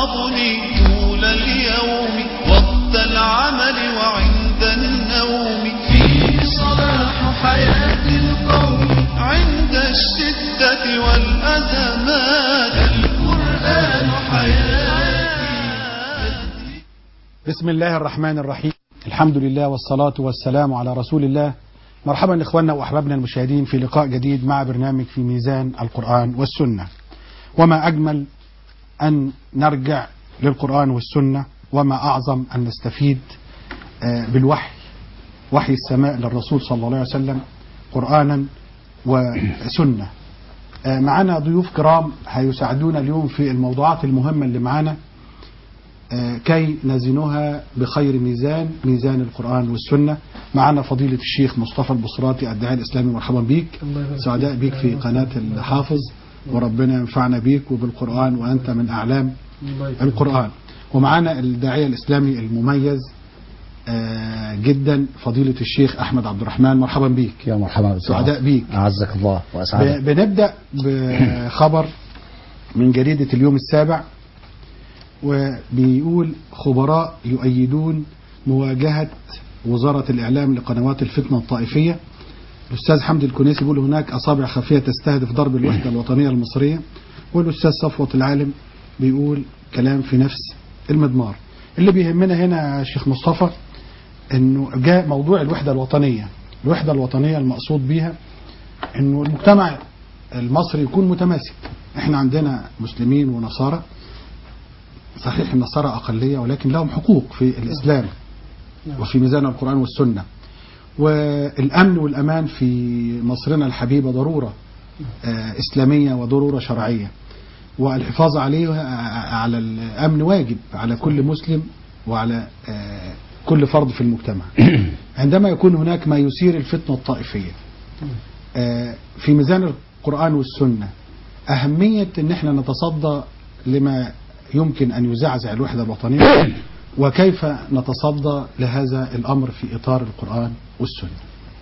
يخاطبني طول اليوم وقت العمل وعند النوم فيه صلاح حياة القوم عند الشدة والأزمات القرآن حياتي بسم الله الرحمن الرحيم الحمد لله والصلاة والسلام على رسول الله مرحبا إخواننا وأحبابنا المشاهدين في لقاء جديد مع برنامج في ميزان القرآن والسنة وما أجمل أن نرجع للقرآن والسنة وما أعظم أن نستفيد آه، بالوحي وحي السماء للرسول صلى الله عليه وسلم قرآنا وسنة آه، معنا ضيوف كرام هيساعدونا اليوم في الموضوعات المهمة اللي معانا آه، كي نزنها بخير ميزان ميزان القرآن والسنة معنا فضيلة الشيخ مصطفى البصراتي الداعي الإسلامي مرحبا بيك سعداء بيك في قناة الحافظ وربنا ينفعنا بيك وبالقرآن وأنت من أعلام القرآن ومعنا الداعية الإسلامي المميز آه، جدا فضيلة الشيخ أحمد عبد الرحمن مرحبا بيك يا مرحبا بالدعاء. سعداء بيك أعزك الله وأسعدك ب- بنبدأ بخبر من جريدة اليوم السابع وبيقول خبراء يؤيدون مواجهة وزارة الإعلام لقنوات الفتنة الطائفية الأستاذ حمدي الكنيسي بيقول هناك أصابع خفية تستهدف ضرب الوحدة الوطنية المصرية والأستاذ صفوة العالم بيقول كلام في نفس المضمار اللي بيهمنا هنا يا شيخ مصطفى انه جاء موضوع الوحدة الوطنية الوحدة الوطنية المقصود بيها انه المجتمع المصري يكون متماسك احنا عندنا مسلمين ونصارى صحيح النصارى أقلية ولكن لهم حقوق في الإسلام وفي ميزان القرآن والسنة والأمن والأمان في مصرنا الحبيبة ضرورة آه، إسلامية وضرورة شرعية والحفاظ عليه على الأمن واجب على كل مسلم وعلى آه، كل فرد في المجتمع عندما يكون هناك ما يثير الفتنة الطائفية آه، في ميزان القرآن والسنة أهمية أن احنا نتصدى لما يمكن أن يزعزع الوحدة الوطنية وكيف نتصدى لهذا الأمر في إطار القرآن والسنة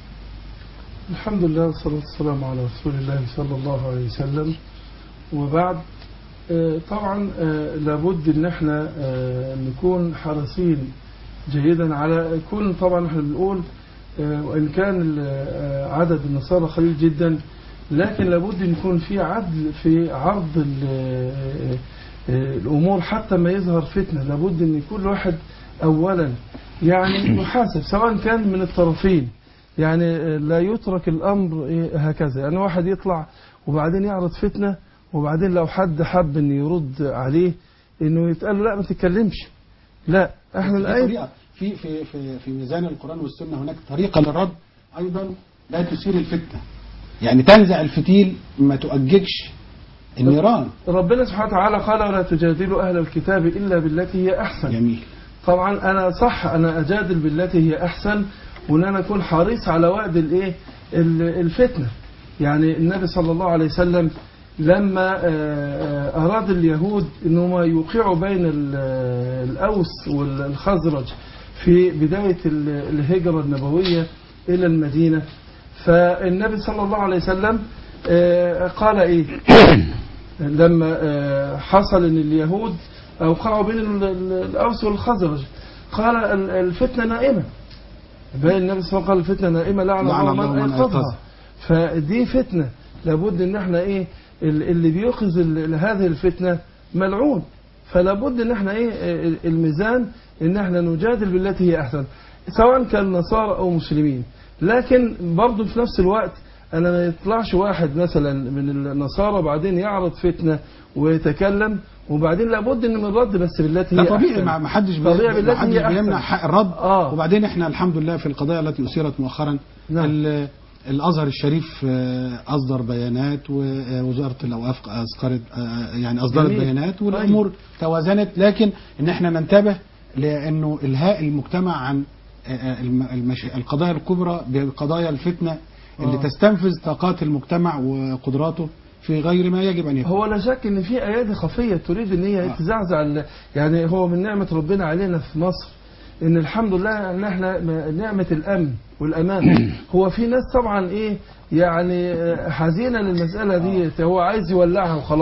الحمد لله والصلاة والسلام على رسول الله صلى الله عليه وسلم وبعد آه، طبعا آه، لابد ان احنا آه، نكون حريصين جيدا على كون طبعا احنا بنقول آه، وان كان ال- آه، عدد النصارى قليل جدا لكن لابد ان يكون في عدل في عرض ال- آه، آه، الامور حتى ما يظهر فتنه لابد ان كل واحد اولا يعني يحاسب سواء كان من الطرفين يعني لا يترك الامر إيه هكذا يعني واحد يطلع وبعدين يعرض فتنه وبعدين لو حد حب ان يرد عليه انه يتقال له لا ما تتكلمش لا احنا في الايه طريقة في في في في ميزان القرآن والسنة هناك طريقة للرد أيضا لا تثير الفتنة يعني تنزع الفتيل ما تؤججش النيران ربنا سبحانه وتعالى قال ولا تجادلوا اهل الكتاب الا بالتي هي احسن جميل طبعا انا صح انا اجادل بالتي هي احسن وان انا اكون حريص على وعد الايه ال- الفتنه يعني النبي صلى الله عليه وسلم لما آه، آه، اراد اليهود انهم يوقعوا بين ال- الاوس والخزرج في بدايه ال- الهجره النبويه الى المدينه فالنبي صلى الله عليه وسلم آه، قال ايه لما آه، حصل ان اليهود اوقعوا بين ال- ال- الاوس والخزرج قال ال- الفتنه نائمه بين النبي صلى الله عليه وسلم قال الفتنه نائمه لعن لعن الله الله من من ايقظها أيقظها. فدي فتنه لابد ان احنا ايه ال- اللي بيوقظ ال- هذه الفتنه ملعون فلا بد ان احنا ايه ال- الميزان ان احنا نجادل بالتي هي احسن سواء كان نصارى او مسلمين لكن برضه في نفس الوقت انا ما يطلعش واحد مثلا من النصارى بعدين يعرض فتنه ويتكلم وبعدين لابد ان من الرد بس بالتي هي لا طبيعي أحسن. ما ما حدش بي- طبيعي ما بالتي حدش هي أحسن. بيمنع حق الرد آه. وبعدين احنا الحمد لله في القضايا التي أثيرت مؤخرا نعم. ال- الأزهر الشريف آه، أصدر بيانات ووزارة الأوقاف أصدرت آه، يعني أصدرت جميل. بيانات والأمور توازنت لكن إن احنا ننتبه لأنه إلهاء المجتمع عن آه، آه، الم- المش... القضايا الكبرى بقضايا الفتنة اللي آه. تستنفذ طاقات المجتمع وقدراته في غير ما يجب أن يكون هو لا شك ان في ايادي خفيه تريد ان هي آه. تزعزع ال- يعني هو من نعمه ربنا علينا في مصر ان الحمد لله ان احنا م- نعمه الامن والامان هو في ناس طبعا ايه يعني آه، حزينه للمساله دي هو عايز يولعها وخلاص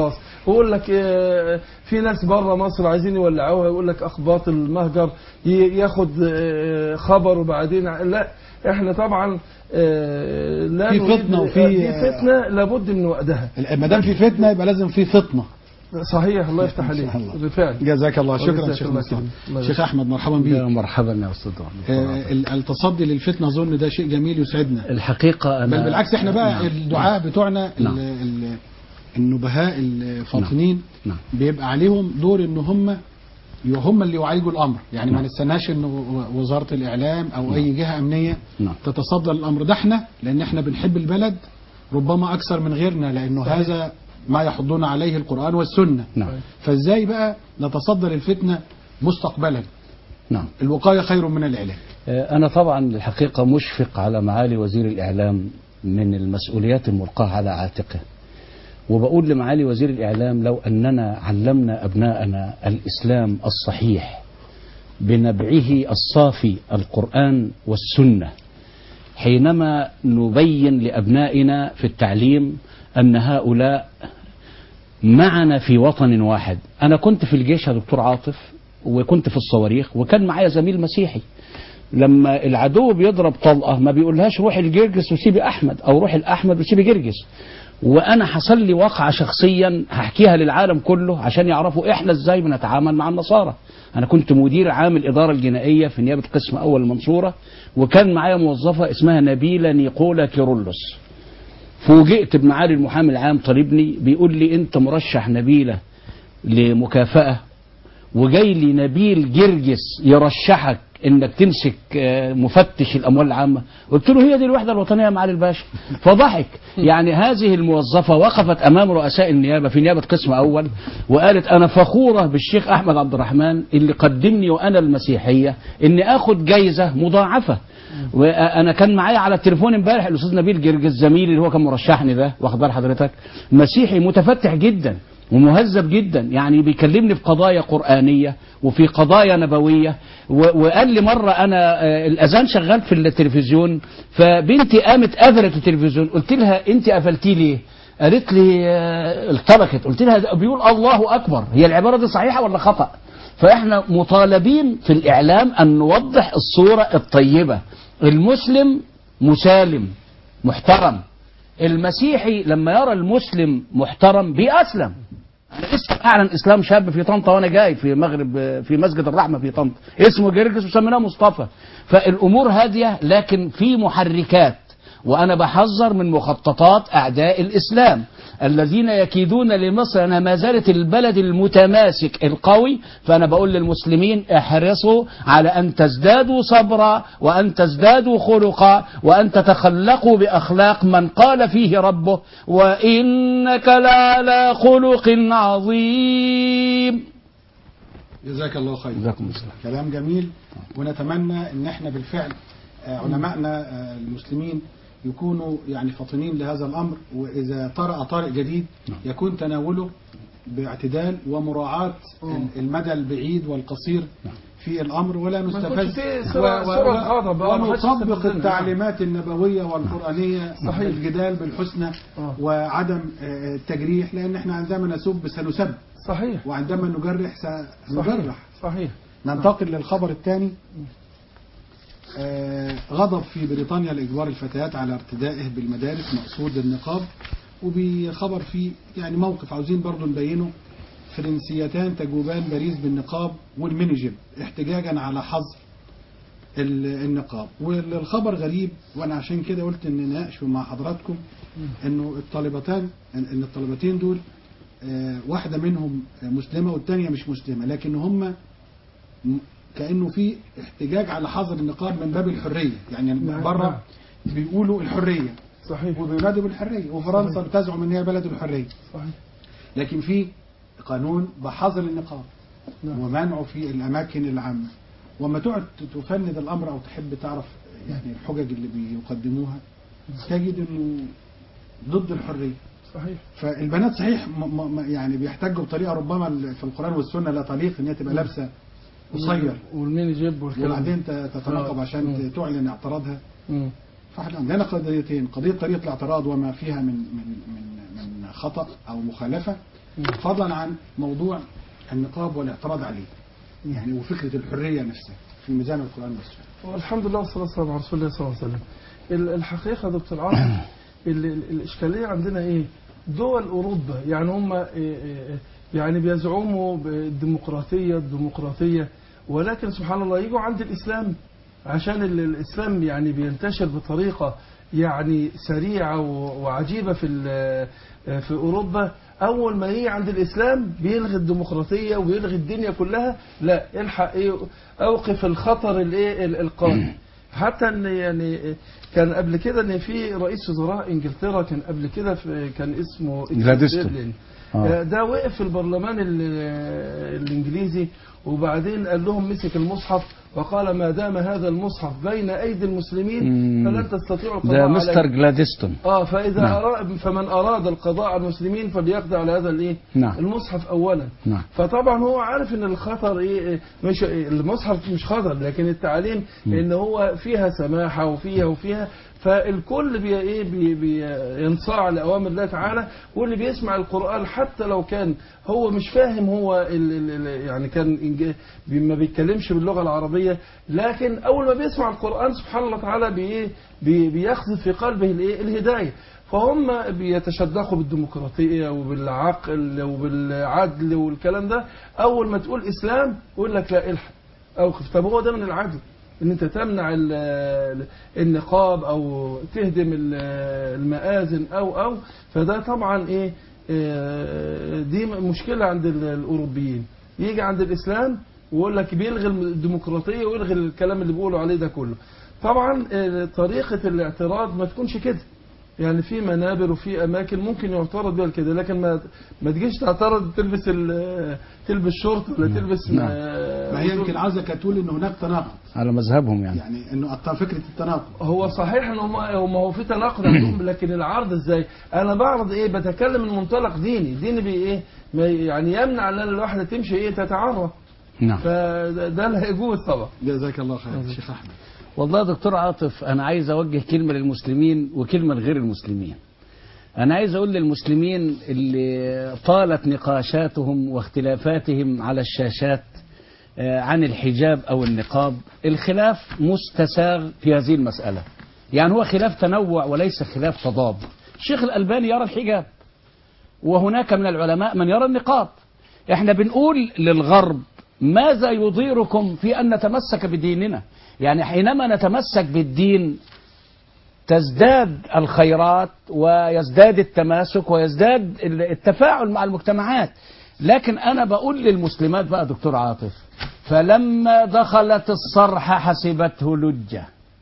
ويقول لك آه، في ناس بره مصر عايزين يولعوها يقول لك اخباط المهجر ي- ياخد آه، خبر وبعدين ع- لا احنا طبعا آه، لا في نريد- فتنة وفي- في فتنه لابد من وقتها ما دام في فتنه يبقى لازم في فطنه صحيح الله يفتح عليك شاء الله. بالفعل جزاك الله شكرا وجزاك شيخ الله مصطفى خير. الله شيخ احمد مرحبا بك يا مرحبا يا استاذ آه، ال- التصدي للفتنه اظن ده شيء جميل يسعدنا الحقيقه انا بل بالعكس احنا بقى نعم. الدعاء بتوعنا ال- نعم. ال- النبهاء الفاطنين نعم. بيبقى عليهم دور ان هم هم اللي يعالجوا الامر يعني ما نعم. نستناش ان و- وزاره الاعلام او اي جهه امنيه نعم. تتصدى للامر ده احنا لان احنا بنحب البلد ربما اكثر من غيرنا لانه صحيح. هذا ما يحضنا عليه القران والسنه نعم فازاي بقى نتصدى للفتنه مستقبلا نعم الوقايه خير من العلاج آه، أنا طبعا الحقيقة مشفق على معالي وزير الإعلام من المسؤوليات الملقاة على عاتقه وبقول لمعالي وزير الإعلام لو أننا علمنا أبناءنا الإسلام الصحيح بنبعه الصافي القرآن والسنة حينما نبين لأبنائنا في التعليم أن هؤلاء معنا في وطن واحد أنا كنت في الجيش يا دكتور عاطف وكنت في الصواريخ وكان معايا زميل مسيحي لما العدو بيضرب طلقة ما بيقولهاش روح الجرجس وسيبي أحمد أو روح الأحمد وسيبي جرجس وأنا حصل لي واقعة شخصيا هحكيها للعالم كله عشان يعرفوا إحنا إزاي بنتعامل مع النصارى أنا كنت مدير عام الإدارة الجنائية في نيابة قسم أول المنصورة وكان معايا موظفة اسمها نبيلة نيقولا كيرلس فوجئت بمعالي المحامي العام طالبني بيقول لي انت مرشح نبيله لمكافاه وجاي لي نبيل جرجس يرشحك انك تمسك آه، مفتش الاموال العامه قلت له هي دي الوحده الوطنيه يا معالي الباشا فضحك يعني هذه الموظفه وقفت امام رؤساء النيابه في نيابه قسم اول وقالت انا فخوره بالشيخ احمد عبد الرحمن اللي قدمني وانا المسيحيه اني اخد جايزه مضاعفه وانا كان معايا على التليفون امبارح الاستاذ نبيل جرجس زميلي اللي هو كان مرشحني ده واخد بال حضرتك مسيحي متفتح جدا ومهذب جدا يعني بيكلمني في قضايا قرآنية وفي قضايا نبوية و- وقال لي مرة أنا آه، الأذان شغال في التلفزيون فبنتي قامت قفلت التلفزيون قلت لها أنت قفلتيه ليه؟ قالت لي آه، ارتبكت قلت لها ده بيقول الله أكبر هي العبارة دي صحيحة ولا خطأ؟ فإحنا مطالبين في الإعلام أن نوضح الصورة الطيبة المسلم مسالم محترم المسيحي لما يرى المسلم محترم بيأسلم انا لسه اعلن اسلام شاب في طنطا وانا جاي في مغرب في مسجد الرحمه في طنطا اسمه جرجس وسميناه مصطفى فالامور هاديه لكن في محركات وانا بحذر من مخططات اعداء الاسلام الذين يكيدون لمصر انها ما زالت البلد المتماسك القوي فانا بقول للمسلمين احرصوا على ان تزدادوا صبرا وان تزدادوا خلقا وان تتخلقوا باخلاق من قال فيه ربه وانك لعلى خلق عظيم جزاك الله خير جزاكم الله خير. كلام جميل ونتمنى ان احنا بالفعل آه، علمائنا آه، المسلمين يكونوا يعني فاطنين لهذا الامر واذا طرأ طارئ جديد يكون تناوله باعتدال ومراعاة المدى البعيد والقصير في الامر ولا يكونش نستفز فيه و- سرعة- و- سرعة غضب، آه، ما حدش ونطبق يستفزنا. التعليمات النبويه والقرانيه صحيح. الجدال بالحسنى آه. وعدم آه، التجريح لان احنا عندما نسب سنسب صحيح وعندما نجرح صحيح سنجرح صحيح ننتقل للخبر الثاني آه، غضب في بريطانيا لإجبار الفتيات على ارتدائه بالمدارس مقصود النقاب وبخبر فيه يعني موقف عاوزين برضو نبينه فرنسيتان تجوبان باريس بالنقاب والمينيجيب احتجاجا على حظر ال- النقاب والخبر غريب وانا عشان كده قلت ان نناقشه مع حضراتكم انه الطالبتان ان الطالبتين دول آه، واحده منهم مسلمه والثانيه مش مسلمه لكن هم م- كانه في احتجاج على حظر النقاب من باب الحريه يعني نعم، بره بيقولوا الحريه صحيح وبينادوا بالحريه وفرنسا بتزعم ان هي بلد الحريه صحيح لكن في قانون بحظر النقاب نعم. ومنعه في الاماكن العامه وما تقعد تفند الامر او تحب تعرف يعني الحجج اللي بيقدموها تجد انه ضد الحريه صحيح فالبنات صحيح م م يعني بيحتجوا بطريقه ربما ال- في القران والسنه لا تليق ان هي تبقى لابسه قصير والميني جيب والكلام وبعدين ت- تتناقض آه. عشان مم. ت- تعلن اعتراضها مم. فاحنا عندنا قضيتين قضيه طريقه الاعتراض وما فيها من من من من خطا او مخالفه فضلا عن موضوع النقاب والاعتراض عليه يعني وفكرة الحرية نفسها في ميزان القرآن والسنة والحمد لله والصلاة والسلام على رسول الله صلى الله عليه وسلم ال- الحقيقة يا دكتور عاصم ال- ال- الإشكالية عندنا إيه دول أوروبا يعني هم إيه إيه يعني بيزعموا بالديمقراطية الديمقراطية ولكن سبحان الله يجوا عند الإسلام عشان ال- الإسلام يعني بينتشر بطريقة يعني سريعة و- وعجيبة في ال- في أوروبا أول ما يجي عند الإسلام بيلغي الديمقراطية وبيلغي الدنيا كلها لا الحق إيه أوقف الخطر الإيه ال- القادم حتى ان يعني كان قبل كده ان في رئيس وزراء انجلترا كان قبل كده في- كان اسمه جلادستون. ديبلين. آه. آه، ده وقف في البرلمان ال- الانجليزي وبعدين قال لهم مسك المصحف وقال ما دام هذا المصحف بين ايدي المسلمين مم. فلن تستطيعوا القضاء ده عليه مستر جلادستون اه فاذا نعم. أراد فمن اراد القضاء على المسلمين فليقضي على هذا الايه نعم. المصحف اولا نعم فطبعا هو عارف ان الخطر ايه إيه، مش إيه، المصحف مش خطر لكن التعليم ان هو فيها سماحه وفيها وفيها فالكل بي ايه بي بينصاع لاوامر الله تعالى واللي بيسمع القران حتى لو كان هو مش فاهم هو ال ال ال يعني كان إنج- بي- ما بيتكلمش باللغه العربيه لكن اول ما بيسمع القران سبحان الله تعالى بي بي بيقذف في قلبه الايه الهدايه فهم بيتشدقوا بالديمقراطية وبالعقل وبالعدل والكلام ده أول ما تقول إسلام يقول لك لا الحق أوقف طب هو ده من العدل إن أنت تمنع ال- ال- النقاب أو تهدم ال- المآذن أو أو فده طبعا إيه آه، دي مشكلة عند ال- الأوروبيين يجي عند الإسلام ويقول لك بيلغي الديمقراطية ويلغي الكلام اللي بيقولوا عليه ده كله طبعا آه، طريقة الاعتراض ما تكونش كده يعني في منابر وفي اماكن ممكن يعترض بها كده لكن ما ما تجيش تعترض تلبس ال- تلبس شورت ولا تلبس نعم. آه، ما هي يمكن عاوزة كانت تقول إن هناك تناقض على مذهبهم يعني يعني إنه الت- فكرة التناقض هو صحيح ان هم هم هو في تناقض عندهم لكن العرض ازاي؟ انا بعرض ايه؟ بتكلم من منطلق ديني، ديني بي ايه؟ ما يعني يمنع ان الواحده تمشي ايه تتعرى نعم فده ده لا يجوز طبعا جزاك الله خير شيخ أحمد والله يا دكتور عاطف أنا عايز أوجه كلمة للمسلمين وكلمة لغير المسلمين أنا عايز أقول للمسلمين اللي طالت نقاشاتهم واختلافاتهم على الشاشات آه، عن الحجاب أو النقاب الخلاف مستساغ في هذه المسألة يعني هو خلاف تنوع وليس خلاف تضاد الشيخ الألباني يرى الحجاب وهناك من العلماء من يرى النقاب احنا بنقول للغرب ماذا يضيركم في أن نتمسك بديننا يعني حينما نتمسك بالدين تزداد الخيرات ويزداد التماسك ويزداد التفاعل مع المجتمعات لكن أنا بقول للمسلمات بقى دكتور عاطف فلما دخلت الصرح حسبته لجة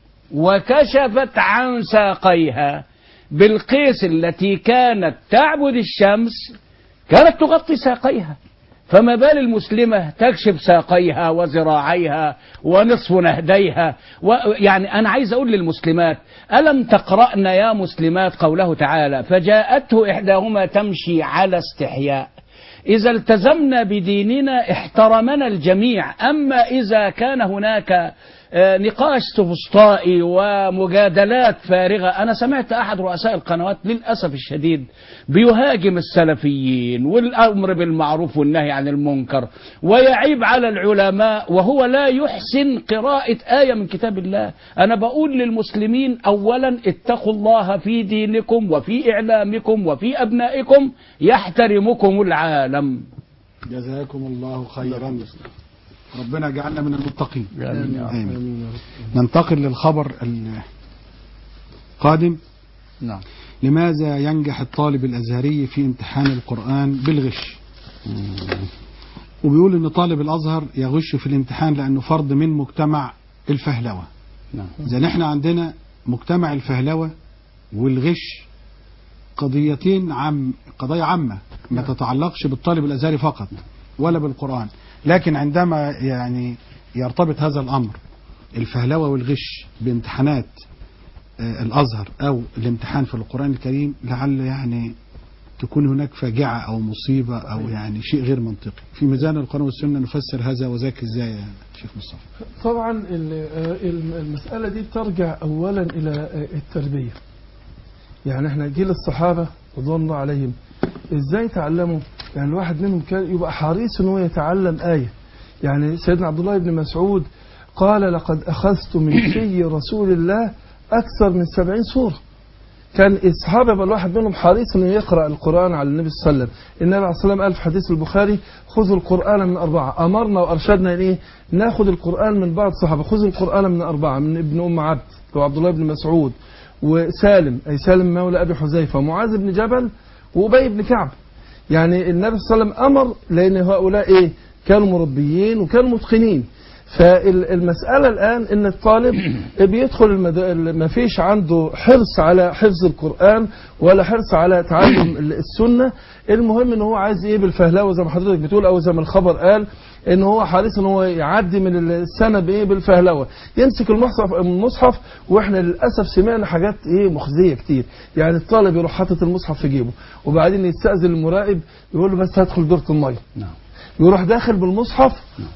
وكشفت عن ساقيها بالقيس التي كانت تعبد الشمس كانت تغطي ساقيها فما بال المسلمة تكشف ساقيها وذراعيها ونصف نهديها و يعني أنا عايز أقول للمسلمات ألم تقرأن يا مسلمات قوله تعالى فجاءته إحداهما تمشي على استحياء إذا التزمنا بديننا احترمنا الجميع أما إذا كان هناك آه، نقاش سفسطائي ومجادلات فارغة أنا سمعت أحد رؤساء القنوات للأسف الشديد بيهاجم السلفيين والأمر بالمعروف والنهي عن المنكر ويعيب على العلماء وهو لا يحسن قراءة آية من كتاب الله أنا بقول للمسلمين أولا اتقوا الله في دينكم وفي إعلامكم وفي أبنائكم يحترمكم العالم جزاكم الله خيرا ربنا يجعلنا من المتقين آمين يا رب. آمين. ننتقل للخبر القادم نعم لماذا ينجح الطالب الأزهري في امتحان القرآن بالغش وبيقول ان طالب الازهر يغش في الامتحان لانه فرد من مجتمع الفهلوه نعم اذا احنا عندنا مجتمع الفهلوه والغش قضيتين عام قضايا عامه ما تتعلقش بالطالب الازهري فقط ولا بالقران لكن عندما يعني يرتبط هذا الامر الفهلوه والغش بامتحانات آه، الازهر او الامتحان في القران الكريم لعل يعني تكون هناك فاجعه او مصيبه او يعني شيء غير منطقي في ميزان القران والسنه نفسر هذا وذاك ازاي يا شيخ مصطفى طبعا ال- آه، الم- المسألة دي ترجع أولا إلى آه، التربية يعني احنا جيل الصحابة رضوان الله عليهم ازاي تعلموا يعني الواحد منهم كان يبقى حريص ان هو يتعلم آية يعني سيدنا عبد الله بن مسعود قال لقد أخذت من في رسول الله أكثر من سبعين سورة كان الصحابة يبقى الواحد منهم حريص انه يقرأ القرآن على النبي صلى الله عليه وسلم النبي عليه الصلاة والسلام قال في حديث البخاري خذوا القرآن من أربعة أمرنا وأرشدنا إليه ناخذ القرآن من بعض الصحابة خذوا القرآن من أربعة من ابن أم عبد وعبد الله بن مسعود وسالم أي سالم مولى أبي حذيفة ومعاذ بن جبل وأبي بن كعب يعني النبي صلى الله عليه وسلم أمر لأن هؤلاء إيه كانوا مربيين وكانوا متقنين فالمسألة الآن إن الطالب بيدخل المد... ما فيش عنده حرص على حفظ القرآن ولا حرص على تعلم السنة المهم إن هو عايز إيه بالفهلاوة زي ما حضرتك بتقول أو زي ما الخبر قال إن هو حريص إن هو يعدي من السنة بإيه بالفهلوة يمسك المصحف المصحف وإحنا للأسف سمعنا حاجات إيه مخزية كتير يعني الطالب يروح حاطط المصحف في جيبه وبعدين يستأذن المراقب يقول له بس هدخل دورة المية نعم يروح داخل بالمصحف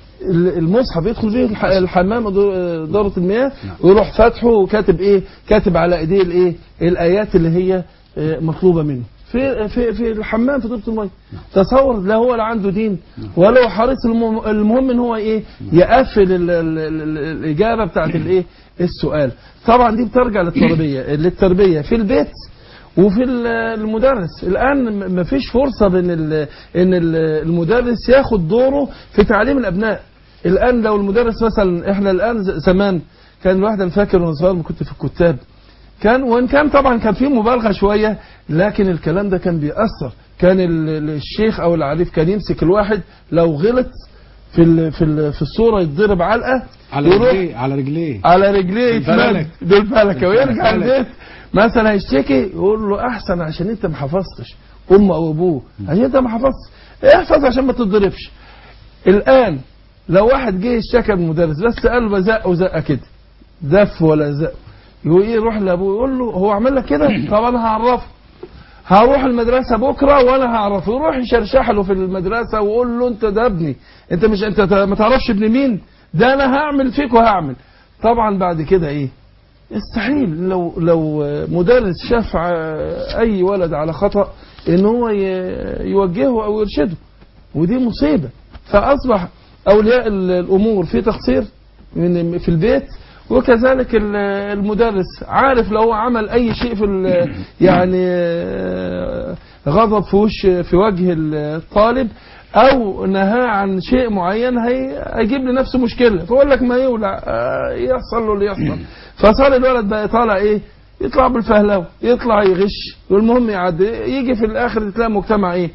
المصحف يدخل فيه الح- الحمام ودو- دورة المياه ويروح فاتحه وكاتب ايه كاتب على ايديه الايه الايات اللي هي آه، مطلوبة منه في في في الحمام في دورة المياه تصور لا هو لا عنده دين ولا هو حريص المهم, المهم ان هو ايه يقفل ال- ال- ال- الاجابة بتاعت الايه السؤال طبعا دي بترجع للتربية للتربية في البيت وفي ال- المدرس الان م- مفيش فرصه بين ال- ان ال- المدرس ياخد دوره في تعليم الابناء الان لو المدرس مثلا احنا الان ز- زمان كان الواحد أنا فاكر وانا صغير لما كنت في الكتاب كان وان كان طبعا كان فيه مبالغه شويه لكن الكلام ده كان بيأثر كان ال- ال- الشيخ او العريف كان يمسك الواحد لو غلط في ال في ال في الصوره يتضرب علقه على يروح رجليه على رجليه على رجليه يتمد بالفلك. بالفلكه ويرجع بالفلك. البيت مثلا يشتكي يقول له احسن عشان انت ما حفظتش امه او ابوه عشان انت ما حفظتش احفظ عشان ما تتضربش الان لو واحد جه اشتكى المدرس بس قال له بزق وزقه كده دف ولا زق يقول ايه يروح لابوه يقول له هو عمل لك كده طب انا هعرفه هروح المدرسه بكره وانا هعرفه يروح يشرشح له في المدرسه ويقول له انت ده ابني انت مش انت ما تعرفش ابن مين ده انا هعمل فيك وهعمل طبعا بعد كده ايه يستحيل لو لو مدرس شاف ع- اي ولد على خطا ان هو ي- يوجهه او يرشده ودي مصيبه فاصبح اولياء ال- الامور في تقصير من في البيت وكذلك ال- المدرس عارف لو هو عمل اي شيء في ال- يعني آه، غضب في وش في وجه الطالب او نهاه عن شيء معين هي- هيجيب لنفسه مشكله فيقول لك ما يولع آه، يحصل له اللي يحصل فصار الولد بقى طالع ايه يطلع بالفهلوه يطلع يغش والمهم يعدي يجي في الاخر تلاقي مجتمع ايه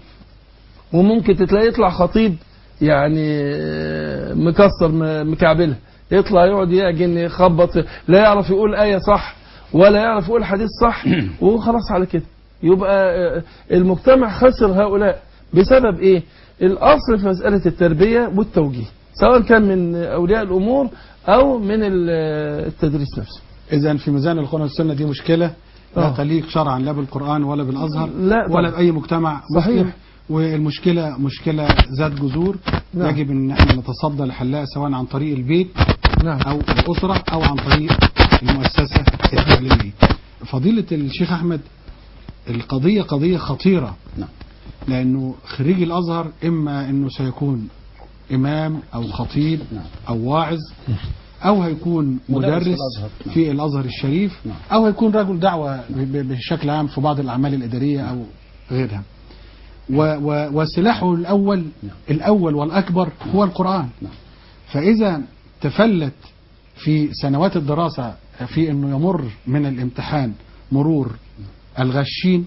وممكن تلاقيه يطلع خطيب يعني آه، مكسر م- مكعبلها يطلع يقعد يعجن يخبط لا يعرف يقول آية صح ولا يعرف يقول حديث صح وخلاص على كده يبقى آه، المجتمع خسر هؤلاء بسبب ايه الاصل في مسألة التربية والتوجيه سواء كان من اولياء الامور او من ال- التدريس نفسه اذا في ميزان القرآن والسنة دي مشكلة لا آه. تليق شرعا لا بالقرآن ولا بالازهر لا ولا طبعا. باي مجتمع صحيح. مسلم والمشكلة مشكلة ذات جذور نعم. يجب ان احنا نتصدى لحلها سواء عن طريق البيت نعم او الاسرة او عن طريق المؤسسة التعليمية فضيلة الشيخ احمد القضية قضية خطيرة نعم. لانه خريج الازهر اما انه سيكون امام او خطيب نعم. او واعظ او هيكون مدرس مدرس في الأزهر. نعم. في الازهر الشريف نعم. او هيكون رجل دعوة ب- ب- بشكل عام في بعض الاعمال الادارية او غيرها و و وسلاحه الاول نعم. الاول والاكبر هو القرآن نعم. فاذا تفلت في سنوات الدراسة في انه يمر من الامتحان مرور الغشين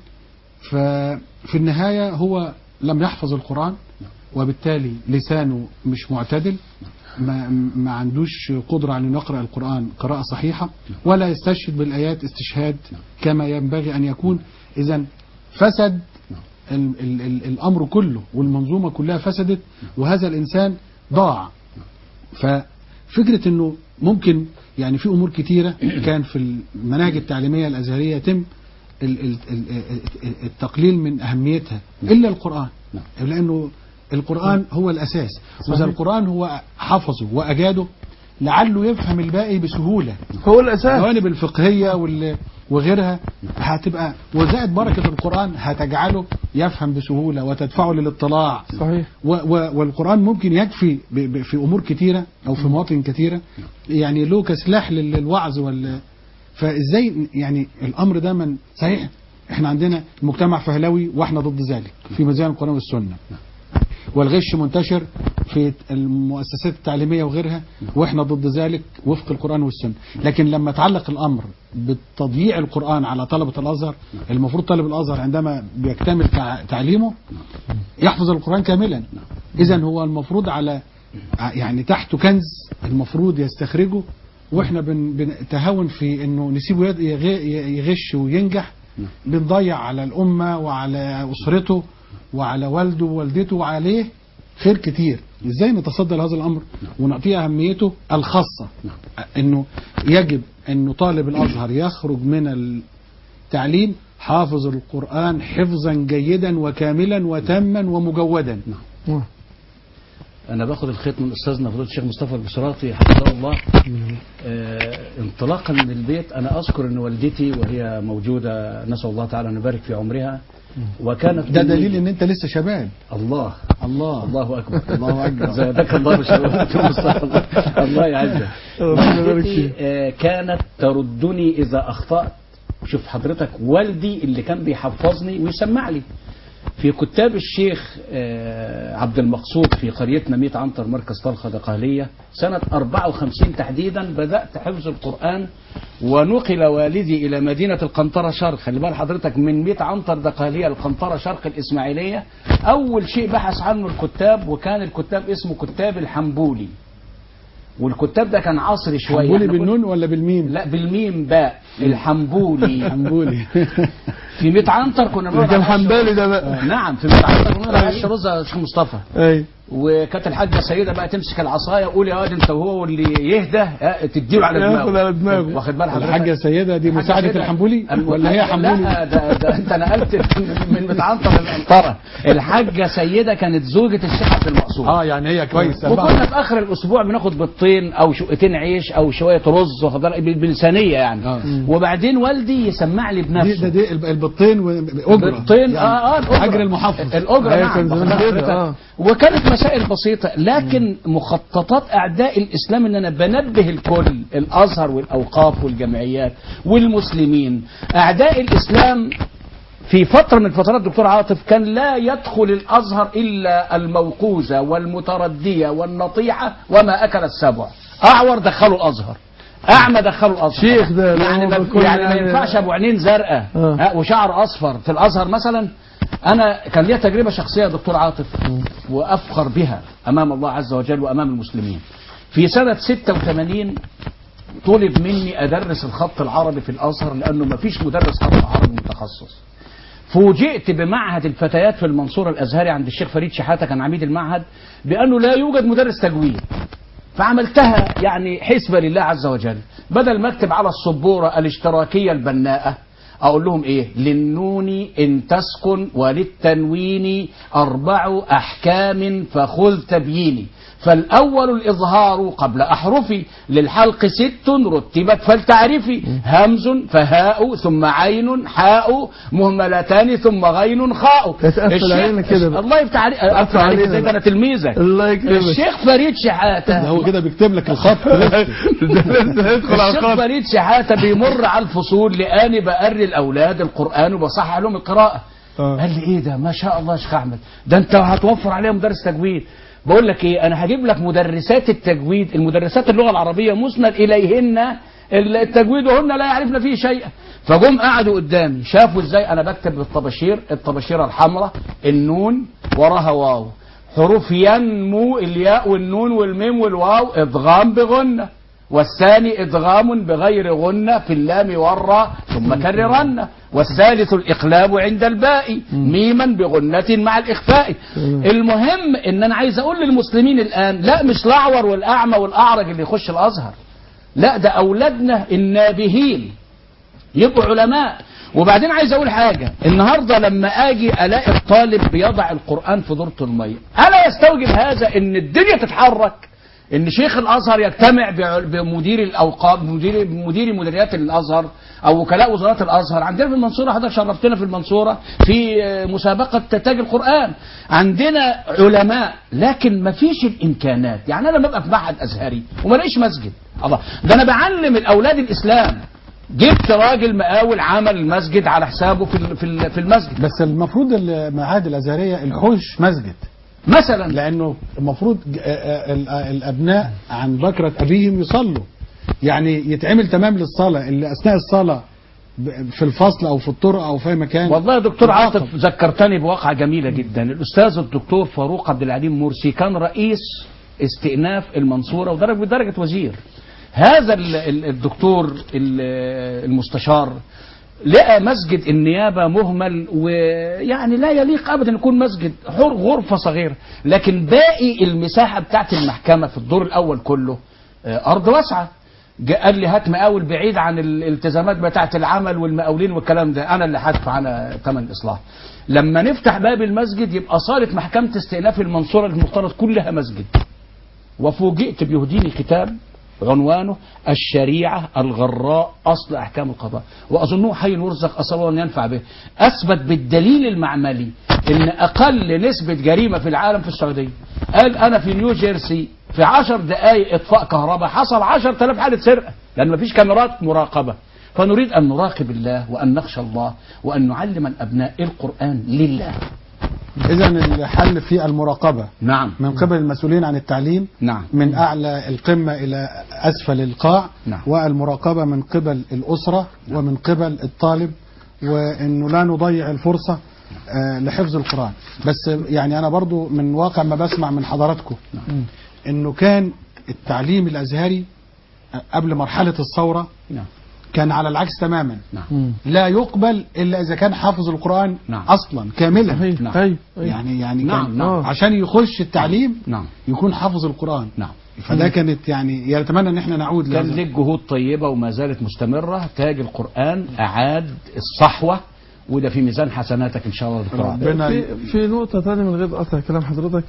ففي النهاية هو لم يحفظ القرآن وبالتالي لسانه مش معتدل ما, ما عندوش قدرة على انه يقرأ القرآن قراءة صحيحة ولا يستشهد بالآيات استشهاد كما ينبغي أن يكون إذا فسد ال ال ال الأمر كله والمنظومة كلها فسدت وهذا الإنسان ضاع ففكرة انه ممكن يعني في امور كتيرة كان في المناهج التعليمية الازهرية يتم ال- ال- ال- ال- التقليل من اهميتها الا القرآن نعم. لانه القرآن هو الاساس واذا صحيح. القرآن هو حفظه واجاده لعله يفهم الباقي بسهولة هو الاساس الجوانب الفقهية وال- وغيرها هتبقى وزائد بركة القرآن هتجعله يفهم بسهولة وتدفعه للاطلاع صحيح و و والقرآن ممكن يكفي ب ب في أمور كثيرة أو في مواطن كثيرة يعني له كسلاح لل- للوعظ وال فإزاي يعني الأمر ده من صحيح احنا عندنا مجتمع فهلوي واحنا ضد ذلك في ميزان القرآن والسنة والغش منتشر في المؤسسات التعليمية وغيرها واحنا ضد ذلك وفق القرآن والسنة لكن لما تعلق الأمر بتضييع القرآن على طلبة الأزهر المفروض طالب الأزهر عندما بيكتمل تع- تعليمه يحفظ القرآن كاملا إذا هو المفروض على يعني تحته كنز المفروض يستخرجه واحنا بن بنتهاون في انه نسيبه يد- يغ- يغش وينجح بنضيع على الامه وعلى اسرته وعلى والده ووالدته وعليه خير كتير ازاي نتصدى لهذا الامر ونعطيه اهميته الخاصه انه يجب انه طالب الازهر يخرج من التعليم حافظ القران حفظا جيدا وكاملا وتاما ومجودا آه. انا باخد الخيط من استاذنا فضيله الشيخ مصطفى البصراتي حفظه الله آه انطلاقا من البيت انا اذكر ان والدتي وهي موجوده نسال الله تعالى ان يبارك في عمرها وكانت ده أمي- دليل ان انت لسه شباب الله الله الله اكبر الله أكبر. زادك الله شباب مصطفى الله يعزك ربنا يبارك والدتي فيك. آه، كانت تردني اذا اخطات شوف حضرتك والدي اللي كان بيحفظني ويسمع لي في كتاب الشيخ آه، عبد المقصود في قريتنا 100 عنتر مركز طلخة دقهلية سنة 54 تحديدا بدأت حفظ القرآن ونقل والدي إلى مدينة القنطرة شرق خلي بال حضرتك من 100 عنتر دقهلية القنطرة شرق الإسماعيلية أول شيء بحث عنه الكتاب وكان الكتاب اسمه كتاب الحنبولي والكتاب ده كان عصري شوية حنبولي إحنا كنا- بالنون ولا بالميم لا بالميم باء الحنبولي حنبولي في 100 عنتر كنا بنقعد كان على العش- حنبالي ده بقى نعم في 100 عنتر كنا بنقعد على العش رز يا شيخ مصطفى اي وكانت الحاجه سيده بقى تمسك العصايه وقول يا واد انت وهو واللي يهدى اه، تديله على ياخد دماغه على دماغه. واخد بال حضرتك الحاجة سيدة دي الحاجة مساعدة سيدة. الحنبولي أم- ولا هي لا حنبولي ده, ده انت نقلت من متعنطر القنطره الحاجه سيده كانت زوجة الشيخ عبد المقصود اه يعني هي كويسة وكنا في اخر الاسبوع بناخد بيضتين او شقتين عيش او شويه رز واخد بالك بال- بلسانيه يعني آه. وبعدين والدي يسمع لي دي بنفسه ده دي الب- البطين واجره بيضتين اه اه الأجرة. اجر المحفظ الاجره أيوة، نعم كان زمان واخد كده، بالك؟ آه. وكانت مسائل بسيطه لكن مخططات اعداء الاسلام ان انا بنبه الكل الازهر والاوقاف والجمعيات والمسلمين اعداء الاسلام في فترة من الفترات دكتور عاطف كان لا يدخل الأزهر إلا الموقوزة والمتردية والنطيحة وما أكل السبع أعور دخلوا الأزهر أعمى دخلوا الأزهر شيخ ده، ده يعني هو ما بكل يعني ما يعني- ينفعش أبو عينين زرقاء آه. ها، وشعر أصفر في الأزهر مثلا أنا كان ليا تجربة شخصية يا دكتور عاطف وأفخر بها أمام الله عز وجل وأمام المسلمين في سنة 86 طلب مني أدرس الخط العربي في الأزهر لأنه ما فيش مدرس خط عربي متخصص فوجئت بمعهد الفتيات في المنصورة الأزهري عند الشيخ فريد شحاتة كان عميد المعهد بأنه لا يوجد مدرس تجويد فعملتها يعني حسبة لله عز وجل بدل ما اكتب على السبورة الاشتراكية البناءة أقول لهم إيه للنون إن تسكن وللتنوين أربع أحكام فخذ تبييني فالأول الإظهار قبل أحرفي للحلق ست رتبت فلتعرفي همز فهاء ثم عين حاء مهملتان ثم غين خاء تتقفل الشيخ- علينا كده بقى. الله يفتح عليك أقفل عليك علينا ازاي ده بقى. انا تلميذك الله يكرمك الشيخ فريد ده شحاته هو كده بيكتب لك الخط ده لسه هيدخل على الشيخ الخط فريد شحاته بيمر على الفصول لاني بقري الاولاد القران وبصحح لهم القراءه آه. قال لي ايه ده ما شاء الله يا شيخ احمد ده انت هتوفر عليهم مدرس تجويد بقول لك ايه انا هجيب لك مدرسات التجويد المدرسات اللغه العربيه مسند اليهن التجويد وهن لا يعرفن فيه شيئا فجم قعدوا قدامي شافوا ازاي انا بكتب بالطباشير الطباشيره الحمراء النون وراها واو حروف ينمو الياء والنون والميم والواو ادغام بغنه والثاني ادغام بغير غنة في اللام والراء ثم كررن والثالث الاقلاب عند الباء ميما بغنة مع الاخفاء المهم ان انا عايز اقول للمسلمين الان لا مش الاعور والاعمى والاعرج اللي يخش الازهر لا ده اولادنا النابهين يبقوا علماء وبعدين عايز اقول حاجة النهاردة لما اجي الاقي الطالب بيضع القرآن في دورة المية الا يستوجب هذا ان الدنيا تتحرك ان شيخ الازهر يجتمع بع- بمدير الاوقاف مدير مدير مديريات الازهر او وكلاء وزارات الازهر عندنا في المنصوره حضرتك شرفتنا في المنصوره في آه، مسابقه تاج القران عندنا علماء لكن ما فيش الامكانات يعني انا ببقى في معهد ازهري وما لاقيش مسجد الله ده انا بعلم الاولاد الاسلام جبت راجل مقاول عمل المسجد على حسابه في ال- في ال- في المسجد بس المفروض المعاهد الازهريه الحوش مسجد مثلا لانه المفروض ج- آه، آه، ال- آه، الابناء عن بكره ابيهم يصلوا يعني يتعمل تمام للصلاه اللي اثناء الصلاه ب- في الفصل او في الطرق او في أي مكان والله يا دكتور يتعاقب. عاطف ذكرتني بواقعة جميلة جدا الأستاذ الدكتور فاروق عبد العليم مرسي كان رئيس استئناف المنصورة ودرج بدرجة وزير هذا ال- ال- الدكتور ال- المستشار لقى مسجد النيابة مهمل ويعني لا يليق أبدا يكون مسجد حر غرفة صغيرة لكن باقي المساحة بتاعت المحكمة في الدور الأول كله آه، أرض واسعة جاء قال لي هات مقاول بعيد عن الالتزامات بتاعه العمل والمقاولين والكلام ده انا اللي هدفع انا ثمن الاصلاح لما نفتح باب المسجد يبقى صاله محكمه استئناف المنصوره المفترض كلها مسجد وفوجئت بيهديني كتاب عنوانه الشريعة الغراء أصل أحكام القضاء وأظنه حي يرزق أسأل الله أن ينفع به أثبت بالدليل المعملي أن أقل نسبة جريمة في العالم في السعودية قال أنا في نيو جيرسي في عشر دقائق إطفاء كهرباء حصل عشر تلاف حالة سرقة لأن مفيش كاميرات مراقبة فنريد أن نراقب الله وأن نخشى الله وأن نعلم الأبناء القرآن لله اذا الحل في المراقبه نعم من قبل المسؤولين عن التعليم نعم من اعلى القمه الى اسفل القاع نعم. والمراقبه من قبل الاسره ومن قبل الطالب وانه لا نضيع الفرصه آه، لحفظ القران بس يعني انا برضو من واقع ما بسمع من حضراتكم انه كان التعليم الازهري قبل مرحله الثوره نعم كان على العكس تماما نعم لا يقبل الا اذا كان حافظ القران نعم. اصلا كاملا صحيح نعم. أيوة. أيوة. يعني يعني نعم، كان نعم. عشان يخش التعليم نعم يكون حافظ القران نعم فده كانت يعني يتمنى ان احنا نعود كان لهذا. لك جهود طيبة وما زالت مستمرة تاج القرآن أعاد الصحوة وده في ميزان حسناتك إن شاء الله دكتور عادل. ربنا في, في نقطة تانية من غير قطع كلام حضرتك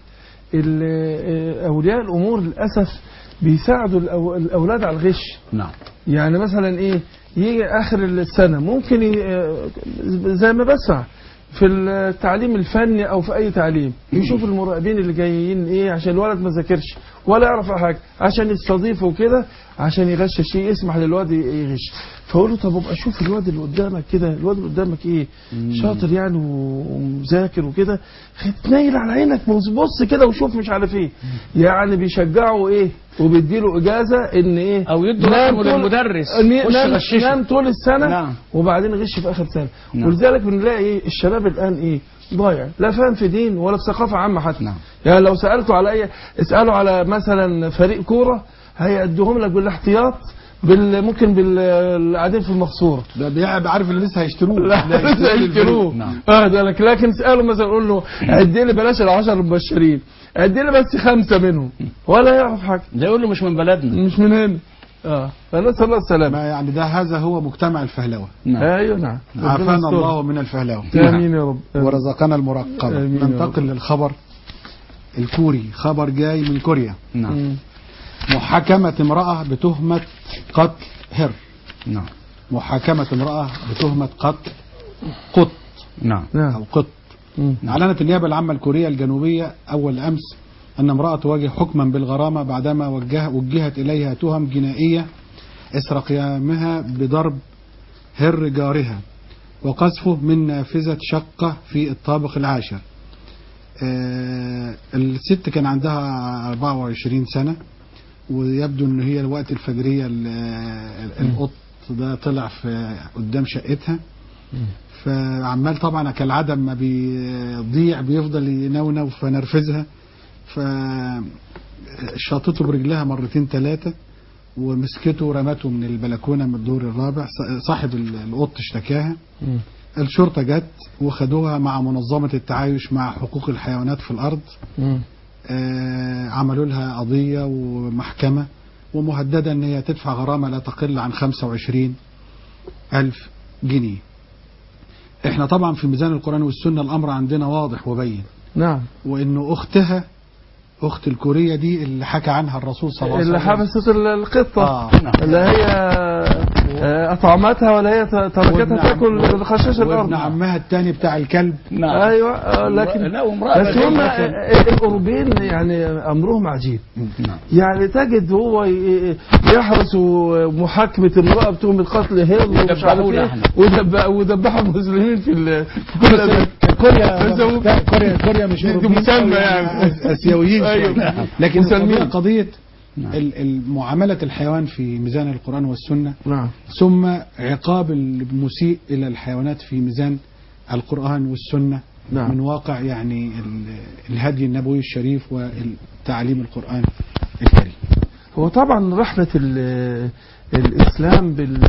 ال- أولياء الأمور للأسف بيساعدوا الأو- الأولاد على الغش نعم يعني مثلا إيه يجي آخر السنة ممكن ي- زي ما بسمع في التعليم الفني أو في أي تعليم يشوف المراقبين اللي جايين إيه عشان الولد ما ذاكرش ولا يعرف أي حاجة عشان يستضيفه كده عشان يغش شيء يسمح للواد يغش فأقول له طب ابقى شوف الواد اللي قدامك كده الواد اللي قدامك إيه شاطر يعني ومذاكر وكده تنيل على عينك بص بص كده وشوف مش عارف ايه يعني بيشجعه ايه وبيديله اجازه ان ايه أو يدوا نام رقمه طول- للمدرس. ن- خش نام, غششه. نام طول السنه نعم. وبعدين غش في اخر سنه نعم. ولذلك بنلاقي ايه الشباب الان ايه ضايع لا فاهم في دين ولا في ثقافه عامه حتى نعم. يعني لو سالته على اي اساله على مثلا فريق كوره هيأدوهم لك بالاحتياط بال ممكن بال قاعدين في المقصوره ده بيعب عارف اللي لسه هيشتروه لا ده لسه هيشتروا ينكروه نعم. اه ده لك لكن اساله مثلا قول له عد لي بلاش العشر المبشرين عد لي بس خمسه منهم ولا يعرف حاجه ده يقول له مش من بلدنا مش من هنا اه فنسال الله السلامه ما يعني ده هذا هو مجتمع الفهلوه نعم ايوه نعم ربنا عافانا يستر. الله من الفهلوه امين يا رب ورزقنا المراقبه آمين يا ننتقل للخبر الكوري خبر جاي من كوريا نعم مم. محاكمه امراه بتهمه قتل هر نعم محاكمه امراه بتهمه قتل قط نعم او نعم قط مم. أعلنت النيابة العامة الكورية الجنوبية أول أمس أن امرأة تواجه حكما بالغرامة بعدما وجه وجهت إليها تهم جنائية إثر قيامها بضرب هر جارها وقذفه من نافذة شقة في الطابق العاشر آه، الست كان عندها 24 سنة ويبدو ان هي الوقت الفجرية ال- ال- القط ده طلع في قدام شقتها فعمال طبعا كالعادة ما بيضيع بيفضل ينونو فنرفزها فشاطته برجلها مرتين ثلاثة ومسكته ورمته من البلكونة من الدور الرابع ص- صاحب ال- القط اشتكاها مم. الشرطة جت وخدوها مع منظمة التعايش مع حقوق الحيوانات في الأرض مم. آه، عملوا لها قضية ومحكمة ومهددة ان هي تدفع غرامة لا تقل عن 25 ألف جنيه احنا طبعا في ميزان القرآن والسنة الأمر عندنا واضح وبين نعم وانه اختها اخت الكوريه دي اللي حكى عنها الرسول صلى الله عليه وسلم اللي حبست ال- القطة آه. اللي هي آه، أطعمتها ولا هي تركتها وابن تاكل عم- خشاش الأرض وابن عمها الثاني بتاع الكلب نعم ايوه آه، لكن لا وامرأة بس هم بغية. الاوروبيين يعني امرهم عجيب نعم يعني تجد هو ي- يحرس محاكمه المراه بتهم القتل هيل ومش عارف يدبحونا ايه احنا. ودب- ودبحوا المسلمين في ال- في كل بس كوريا بس- كوريا كوريا مش دي أوروبيين مسمى أوي يعني. اسيويين أيوة. شوية. لكن مسلمين. القضية قضيه نعم. ال- ال- معامله الحيوان في ميزان القران والسنه نعم ثم عقاب المسيء الى الحيوانات في ميزان القران والسنه نعم. من واقع يعني ال- الهدي النبوي الشريف والتعليم القران الكريم هو طبعا رحمة ال- الإسلام بال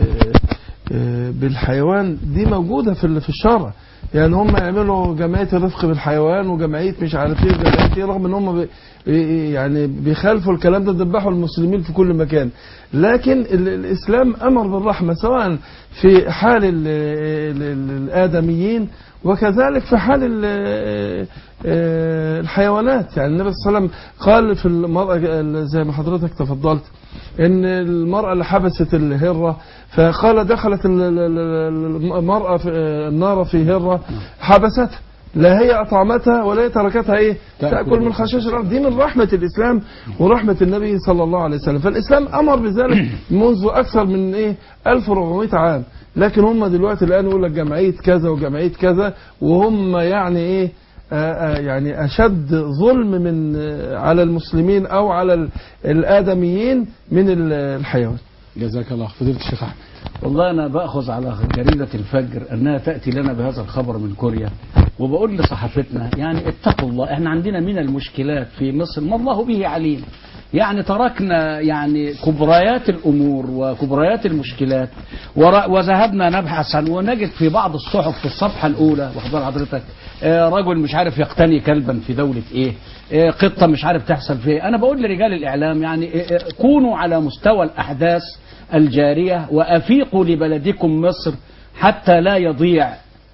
بالحيوان دي موجودة في ال- في الشرع يعني هم يعملوا جمعية الرفق بالحيوان وجمعية مش عارف ايه وجمعية ايه رغم ان هم بي يعني بيخالفوا الكلام ده ذبحوا المسلمين في كل مكان لكن ال- الإسلام أمر بالرحمة سواء في حال ال ال ال الآدميين وكذلك في حال ال- آه، الحيوانات يعني النبي صلى الله عليه وسلم قال في المرأة زي ما حضرتك تفضلت ان المرأة اللي حبست الهرة فقال دخلت ال- ال- ال- المرأة في النار في هرة حبستها لا هي أطعمتها ولا هي تركتها إيه تأكل تأكل من خشاش الأرض دي من رحمة الإسلام ورحمة النبي صلى الله عليه وسلم فالإسلام أمر بذلك منذ أكثر من إيه 1400 عام لكن هم دلوقتي الآن يقول لك جمعية كذا وجمعية كذا وهم يعني إيه آه، آه، يعني أشد ظلم من آه، على المسلمين أو على ال- الآدميين من ال- الحيوان جزاك الله فضيله الشيخ احمد والله أنا بأخذ على جريدة الفجر أنها تأتي لنا بهذا الخبر من كوريا وبقول لصحافتنا يعني اتقوا الله احنا عندنا من المشكلات في مصر ما الله به عليم يعني تركنا يعني كبريات الأمور وكبريات المشكلات ور- وذهبنا نبحث عن ونجد في بعض الصحف في الصفحة الأولى واخد حضرتك آه، رجل مش عارف يقتني كلبا في دولة إيه آه، قطة مش عارف تحصل في إيه أنا بقول لرجال الإعلام يعني آه، آه، كونوا على مستوى الأحداث الجارية وأفيقوا لبلدكم مصر حتى لا يضيع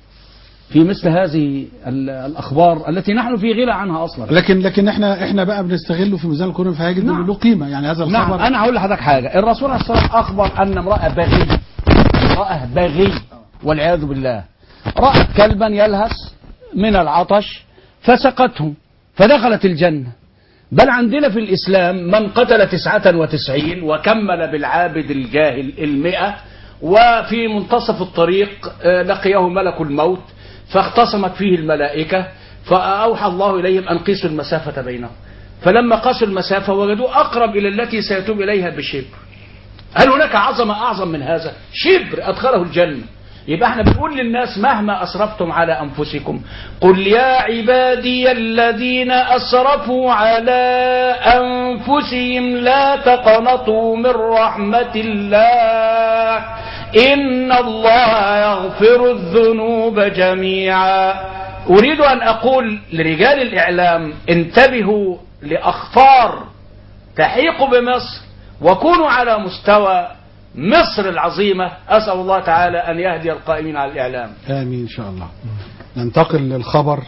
في مثل هذه ال- الأخبار التي نحن في غنى عنها أصلا لكن لكن احنا احنا بقى بنستغله في ميزان القرآن فهيجد نعم. انه له قيمه يعني هذا نعم الخبر أنا هقول لحضرتك حاجة الرسول عليه الصلاة والسلام أخبر أن امرأة بغي امرأة بغي والعياذ بالله رأت كلبا يلهث من العطش فسقته فدخلت الجنة بل عندنا في الإسلام من قتل تسعة وتسعين وكمل بالعابد الجاهل المئة وفي منتصف الطريق آه، لقيه ملك الموت فاختصمت فيه الملائكة فأوحى الله إليهم أن قيسوا المسافة بينهم فلما قاسوا المسافة وجدوا أقرب إلى التي سيتوب إليها بشبر هل هناك عظمة أعظم من هذا شبر أدخله الجنة يبقى احنا بنقول للناس مهما أسرفتم على أنفسكم قل يا عبادي الذين أسرفوا على أنفسهم لا تقنطوا من رحمة الله إن الله يغفر الذنوب جميعا أريد أن أقول لرجال الإعلام انتبهوا لأخطار تحيق بمصر وكونوا على مستوى مصر العظيمة أسأل الله تعالى أن يهدي القائمين على الإعلام آمين إن شاء الله ننتقل للخبر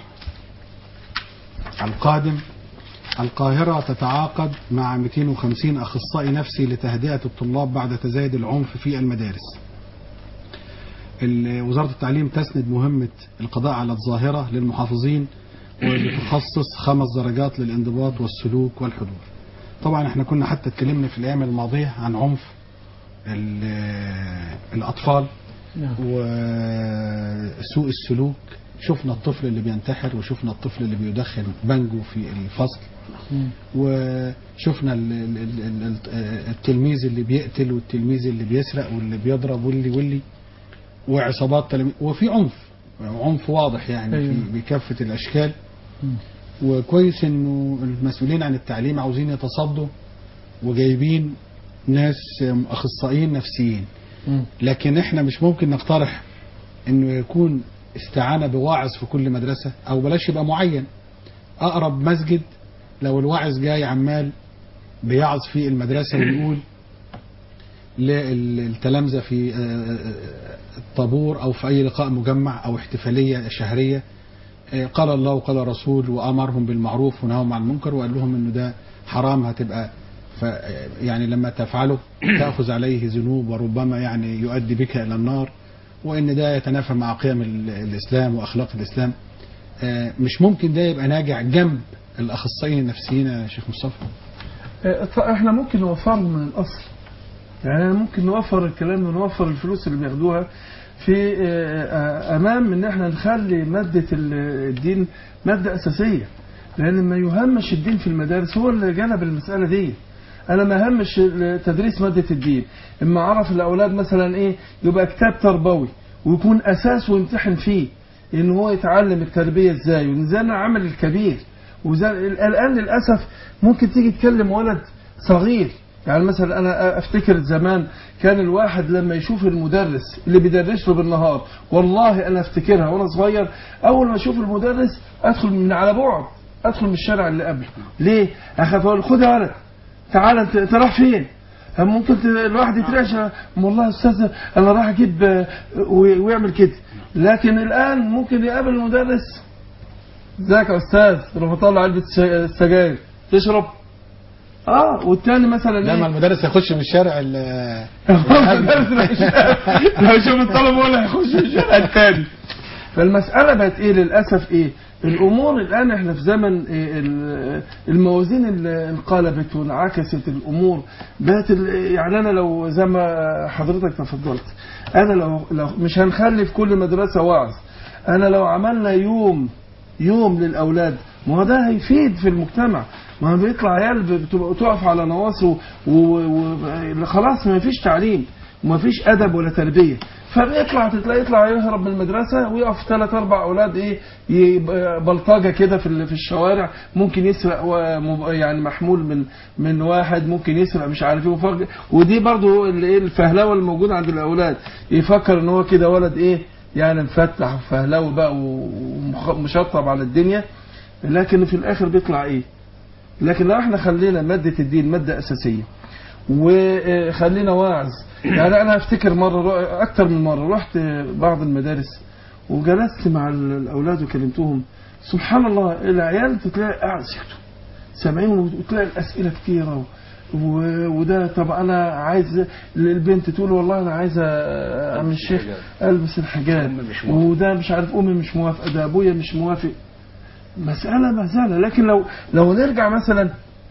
القادم القاهرة تتعاقد مع 250 أخصائي نفسي لتهدئة الطلاب بعد تزايد العنف في المدارس ال- وزارة التعليم تسند مهمة القضاء على الظاهرة للمحافظين وتخصص خمس درجات للانضباط والسلوك والحضور طبعا احنا كنا حتى اتكلمنا في الأيام الماضية عن عنف ال- الأطفال وسوء السلوك شفنا الطفل اللي بينتحر وشفنا الطفل اللي بيدخن بانجو في الفصل وشفنا ال- ال- ال- ال- التلميذ اللي بيقتل والتلميذ اللي بيسرق واللي بيضرب واللي واللي وعصابات تلاميذ وفي عنف عنف واضح يعني أيوة. في بكافة الأشكال وكويس انه المسؤولين عن التعليم عاوزين يتصدوا وجايبين ناس اخصائيين نفسيين لكن احنا مش ممكن نقترح انه يكون استعانة بواعظ في كل مدرسة او بلاش يبقى معين اقرب مسجد لو الواعظ جاي عمال بيعظ في المدرسة ويقول للتلامذة في آه، آه، الطابور او في اي لقاء مجمع او احتفالية شهرية آه، قال الله وقال رسول وامرهم بالمعروف ونهاهم عن المنكر وقال لهم انه ده حرام هتبقى ف يعني لما تفعله تاخذ عليه ذنوب وربما يعني يؤدي بك الى النار وان ده يتنافى مع قيم ال- الاسلام واخلاق الاسلام آه، مش ممكن ده يبقى ناجع جنب الاخصائيين النفسيين يا شيخ مصطفى آه، ط- احنا ممكن نوفره من الاصل يعني ممكن نوفر الكلام ونوفر الفلوس اللي بياخدوها في آه، آه، امام ان احنا نخلي ماده ال- الدين ماده اساسيه لان ما يهمش الدين في المدارس هو اللي جلب المساله دي انا ما همش تدريس ماده الدين اما اعرف الاولاد مثلا ايه يبقى كتاب تربوي ويكون اساس ويمتحن فيه ان هو يتعلم التربيه ازاي وازاي انا عمل الكبير وزي الان للاسف ممكن تيجي تكلم ولد صغير يعني مثلا انا افتكر زمان كان الواحد لما يشوف المدرس اللي بيدرس له بالنهار والله انا افتكرها وانا صغير اول ما اشوف المدرس ادخل من على بعد ادخل من الشارع اللي قبله ليه اخاف اقول خد يا ولد تعالى انت انت رايح فين ممكن ت- الواحد يترعش والله يا استاذ انا رايح اجيب آه، وي- ويعمل كده لكن الان ممكن يقابل المدرس ازيك يا استاذ روح مطلع علبه س- سجاير تشرب اه والتاني مثلا لما ايه المدرس يخش من الشارع ال- المدرس لو يشوف الطلبه ولا هيخش الشارع التاني فالمسألة بقت ايه للأسف ايه الأمور الآن احنا في زمن إيه ال- الموازين اللي انقلبت وانعكست الأمور بقت ال- يعني أنا لو زي ما حضرتك تفضلت أنا لو, لو مش هنخلي في كل مدرسة وعظ أنا لو عملنا يوم يوم للأولاد ما هو ده هيفيد في المجتمع ما هو بيطلع عيال بتبقى تقف على نواصي وخلاص ما فيش تعليم وما فيش أدب ولا تربية فبيطلع تلاقي يطلع يهرب من المدرسة ويقف ثلاث أربع أولاد إيه ي- بلطجة كده في ال- في الشوارع ممكن يسرق ومب- يعني محمول من من واحد ممكن يسرق مش عارف ايه وفرق ودي برضو اللي ايه الفهلوه اللي موجوده عند الاولاد يفكر ان هو كده ولد ايه يعني مفتح وفهلوي بقى ومشطب على الدنيا لكن في الاخر بيطلع ايه لكن لو احنا خلينا ماده الدين ماده اساسيه وخلينا واعظ يعني انا افتكر مره اكتر من مره رحت بعض المدارس وجلست مع الاولاد وكلمتهم سبحان الله العيال تلاقي قاعد سكتوا سامعين وتلاقي الاسئله كتيره و... و- وده طب انا عايز البنت تقول والله انا عايزه اعمل الشيخ البس الحجاب أمي مش موافقة. وده مش عارف امي مش موافقه ده ابويا مش موافق مساله مهزله لكن لو لو نرجع مثلا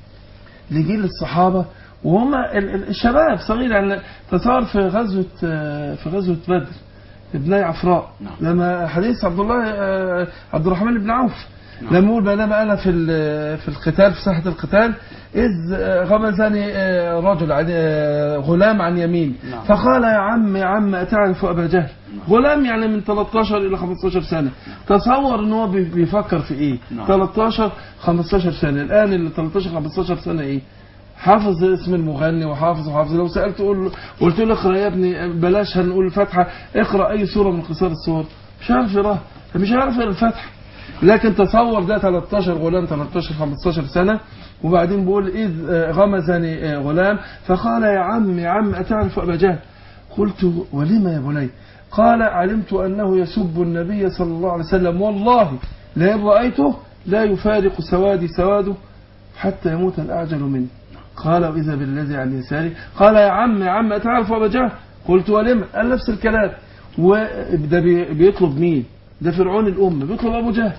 لجيل الصحابه وهم ال- ال- الشباب صغير يعني تصور في غزوه آه، في غزوه بدر ابني عفراء نعم. لما حديث عبد الله آه، عبد الرحمن بن عوف نعم. لما يقول بينما انا في ال- في القتال في ساحه القتال اذ آه، غمزني آه، رجل عن آه، غلام عن يمين نعم. فقال يا عم يا عم اتعرف ابا جهل غلام يعني من 13 الى 15 سنه تصور ان هو بي- بيفكر في ايه نعم. 13 15 سنه الان اللي 13 15 سنه ايه حافظ اسم المغني وحافظ وحافظ لو سالت قول له قلت له اقرا يا ابني بلاش هنقول الفاتحه اقرا اي سوره من قصار السور مش عارف يقراها مش عارف يقرا الفاتحه لكن تصور ده 13 غلام 13 15 سنه وبعدين بيقول اذ آه، غمزني آه، غلام فقال يا عم يا عم اتعرف ابا جهل قلت ولم يا بني قال علمت انه يسب النبي صلى الله عليه وسلم والله لئن رايته لا يفارق سوادي سواده حتى يموت الاعجل مني قال واذا بالذي عن يساري قال يا عم يا عم اتعرف ابا جهل قلت ولم قال نفس الكلام وده بي- بيطلب مين ده فرعون الامه بيطلب ابو جهل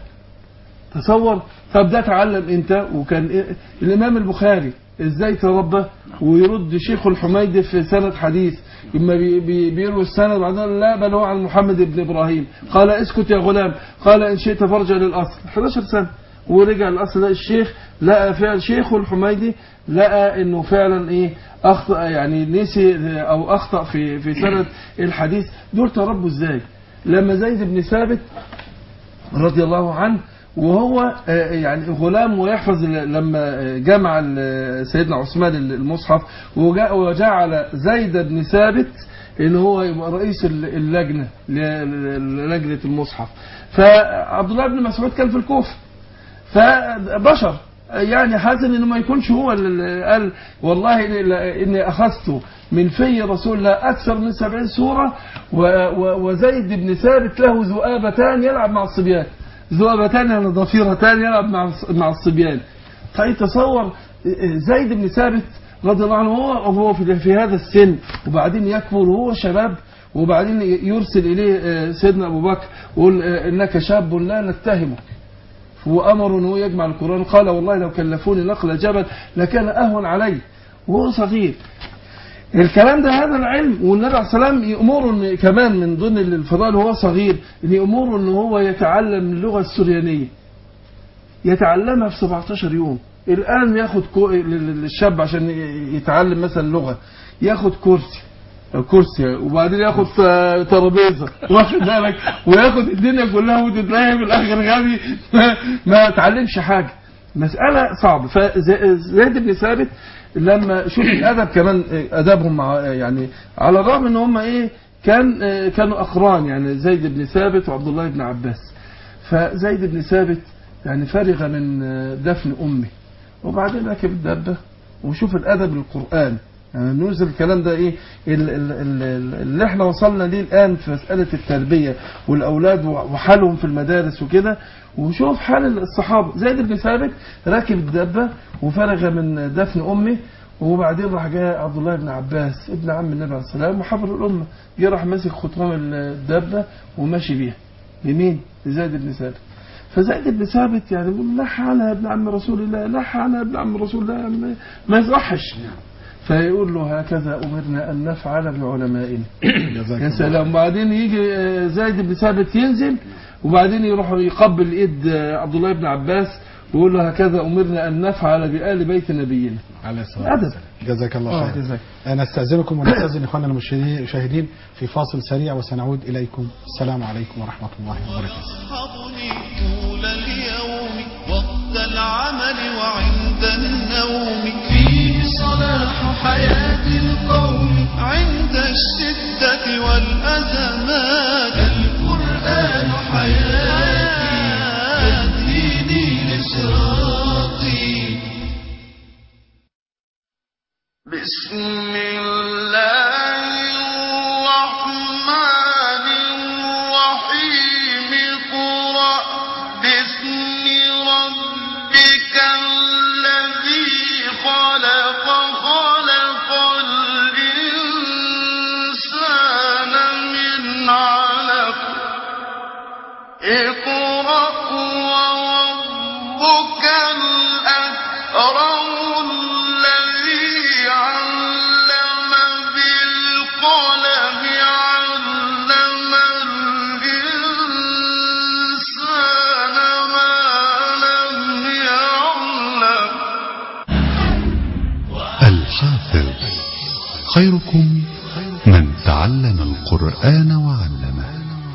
تصور طب ده اتعلم انت وكان إيه؟ الامام البخاري ازاي تربى ويرد شيخ الحميدي في سند حديث اما بي بي بيروي السند بعدين لا بل هو عن محمد بن ابراهيم قال اسكت يا غلام قال ان شئت فارجع للاصل 11 سنه ورجع الاصل ده الشيخ لقى فعلا شيخ الحميدي لقى انه فعلا ايه اخطا يعني نسي او اخطا في في سند الحديث دول تربوا ازاي لما زيد بن ثابت رضي الله عنه وهو آه، يعني غلام ويحفظ ال- لما آه، جمع ال- سيدنا عثمان المصحف وجا- وجعل زيد بن ثابت ان هو يبقى رئيس ال- اللجنه ل- لجنه المصحف فعبد الله بن مسعود كان في الكوفه فبشر يعني حزن انه ما يكونش هو اللي قال والله إني- اني اخذت من في رسول الله اكثر من سبعين سوره و- و- وزيد بن ثابت له ذؤابتان يلعب مع الصبيان ذؤبتان يعني ضفيرتان يلعب مع مع الصبيان طيب تصور زيد بن ثابت رضي الله عنه هو هو في في هذا السن وبعدين يكبر وهو شباب وبعدين يرسل اليه آه، سيدنا ابو بكر ويقول آه، انك شاب لا نتهمك وامر انه يجمع القران قال والله لو كلفوني نقل جبل لكان اهون علي وهو صغير الكلام ده هذا العلم والنبي عليه الصلاه والسلام يامره إن كمان من ضمن الفضائل وهو صغير ان يامره ان هو يتعلم اللغه السريانيه يتعلمها في 17 يوم الان ياخد كو... الشاب عشان يتعلم مثلا لغه ياخد كرسي كرسي وبعدين ياخد ت- ترابيزه واخد بالك وياخد الدنيا كلها وتتلاقي في الاخر غبي ما, ما اتعلمش حاجه مساله صعبه فزيد بن ثابت لما شوف الادب كمان ادبهم مع يعني على الرغم ان هم ايه كان كانوا اقران يعني زيد بن ثابت وعبد الله بن عباس فزيد بن ثابت يعني فرغ من دفن امه وبعدين ركب الدابه وشوف الادب القران يعني ننزل الكلام ده ايه ال- ال- ال- اللي احنا وصلنا ليه الان في مساله التربيه والاولاد وحالهم في المدارس وكده وشوف حال الصحابه زيد بن ثابت راكب الدابه وفرغ من دفن امه وبعدين راح جاء عبد الله بن عباس ابن عم النبي عليه السلام وحبر الامه جه راح ماسك خطام الدابه وماشي بيها لمين؟ لزيد بن ثابت فزيد بن ثابت يعني يقول لح عنها ابن عم رسول الله لح عنها ابن عم رسول الله ما- ما يصحش فيقول له هكذا امرنا ان نفعل بعلمائنا جزاك يا الله سلام وبعدين يجي آه، زيد بن ثابت ينزل وبعدين يروح يقبل ايد آه، عبد الله بن عباس ويقول له هكذا امرنا ان نفعل بآل بيت نبينا عليه الصلاة أدب. والسلام جزاك الله اه خير جزاك أنا أستأذنكم ونستأذن إخواننا المشاهدين المشاهدين في فاصل سريع وسنعود إليكم السلام عليكم ورحمة الله وبركاته يصحبني طول اليوم وقت العمل وعند النوم فيه صلاح حياة القوم عند الشدة والأزمات القرآن حياتي يهديني لصراطي بسم الله الرحمن الرحيم قرأ باسم ربك الذي خلق خلق الإنسان من علق اقرأ وربك الأكرم الذي علم بالقلم علم الإنسان ما لم يعلم الحافظ خيركم من تعلم القرآن وعلمه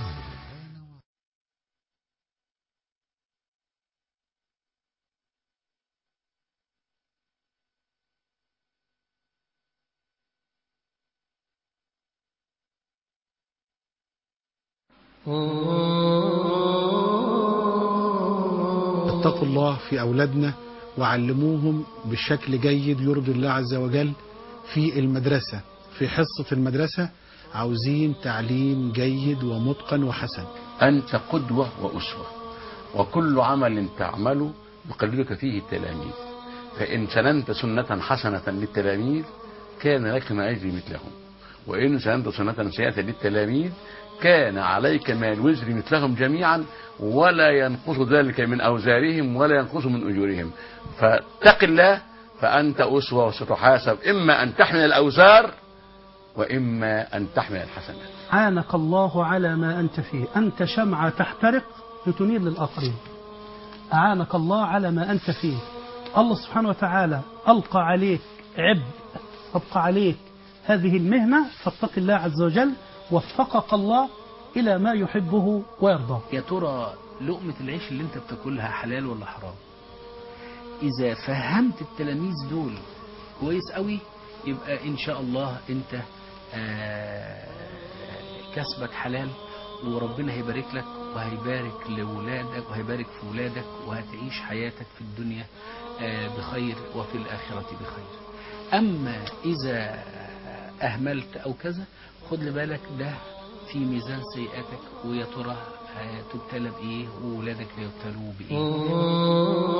اتقوا الله في أولادنا وعلموهم بشكل جيد يرضي الله عز وجل في المدرسة في حصة المدرسة عاوزين تعليم جيد ومتقن وحسن أنت قدوة وأسوة وكل عمل تعمله يقلدك فيه التلاميذ فإن سننت سنة حسنة للتلاميذ كان لك ما أجري مثلهم وإن سننت سنة سيئة للتلاميذ كان عليك ما الوزر مثلهم جميعا ولا ينقص ذلك من أوزارهم ولا ينقص من أجورهم فاتق الله فأنت أسوة وستحاسب إما أن تحمل الأوزار وإما أن تحمل الحسنات عانك الله على ما أنت فيه أنت شمعة تحترق لتنير للآخرين أعانك الله على ما أنت فيه الله سبحانه وتعالى ألقى عليك عبء أبقى عليك هذه المهنة فاتق الله عز وجل وفقك الله إلى ما يحبه ويرضاه يا ترى لقمة العيش اللي انت بتاكلها حلال ولا حرام اذا فهمت التلاميذ دول كويس قوي يبقى ان شاء الله انت آه، كسبك حلال وربنا هيبارك لك وهيبارك لولادك وهيبارك في ولادك وهتعيش حياتك في الدنيا آه، بخير وفي الآخرة بخير أما إذا أهملت أو كذا خد لي بالك ده في ميزان سيئاتك ويا ترى هتبتلى بايه واولادك هيبتلوا بايه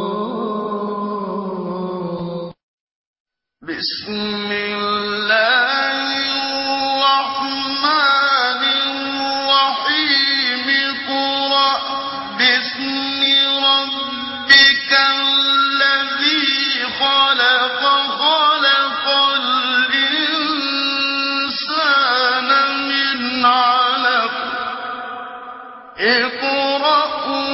بسم الله الرحمن الرحيم اقرأ باسم ربك الذي خلق خلق الإنسان من علق اقرأ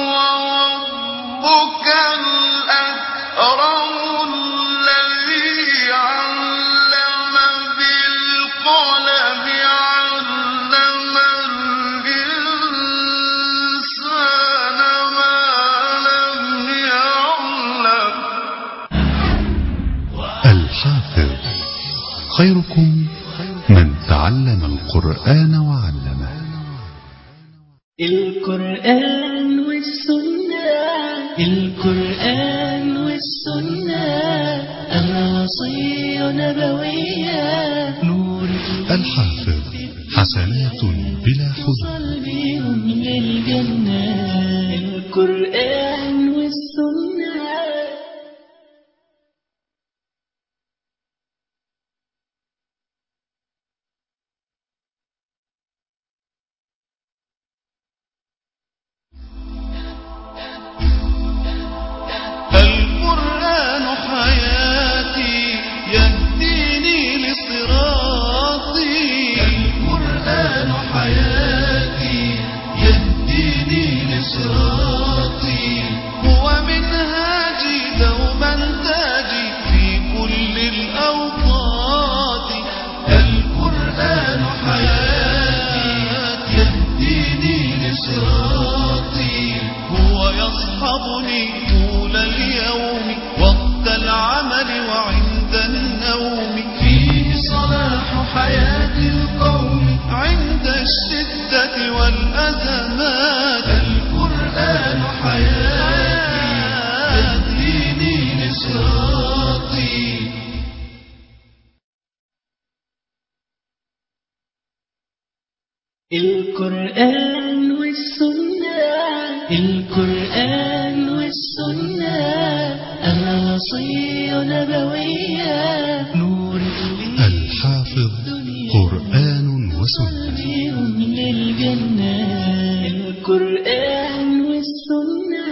وربك الأكرم الذي علم بالقلم علم الإنسان ما لم يعلم الحافظ خيركم من تعلم القرآن وعلمه القرآن والسنة القرآن والسنة الوصي نبوية نور الحافظ حسنات بلا حدود توصل بيهم للجنة القرآن والسنة القرآن حياتي يهديني لصراطي القرآن حياتي يهديني لصراطي هو منهاجي دوما تاجي في كل الأوقات القرآن حياتي يهديني لصراطي هو يصحبني طول اليوم وقت العمل وعند النوم فيه صلاح حياة القوم عند الشدة والأزمات القرآن حياتي يهديني لصراطي القرآن والسنة القرآن والسنة الوصي نبوية نور الحافظ قرآن وسنة بيهم للجنة القرآن والسنة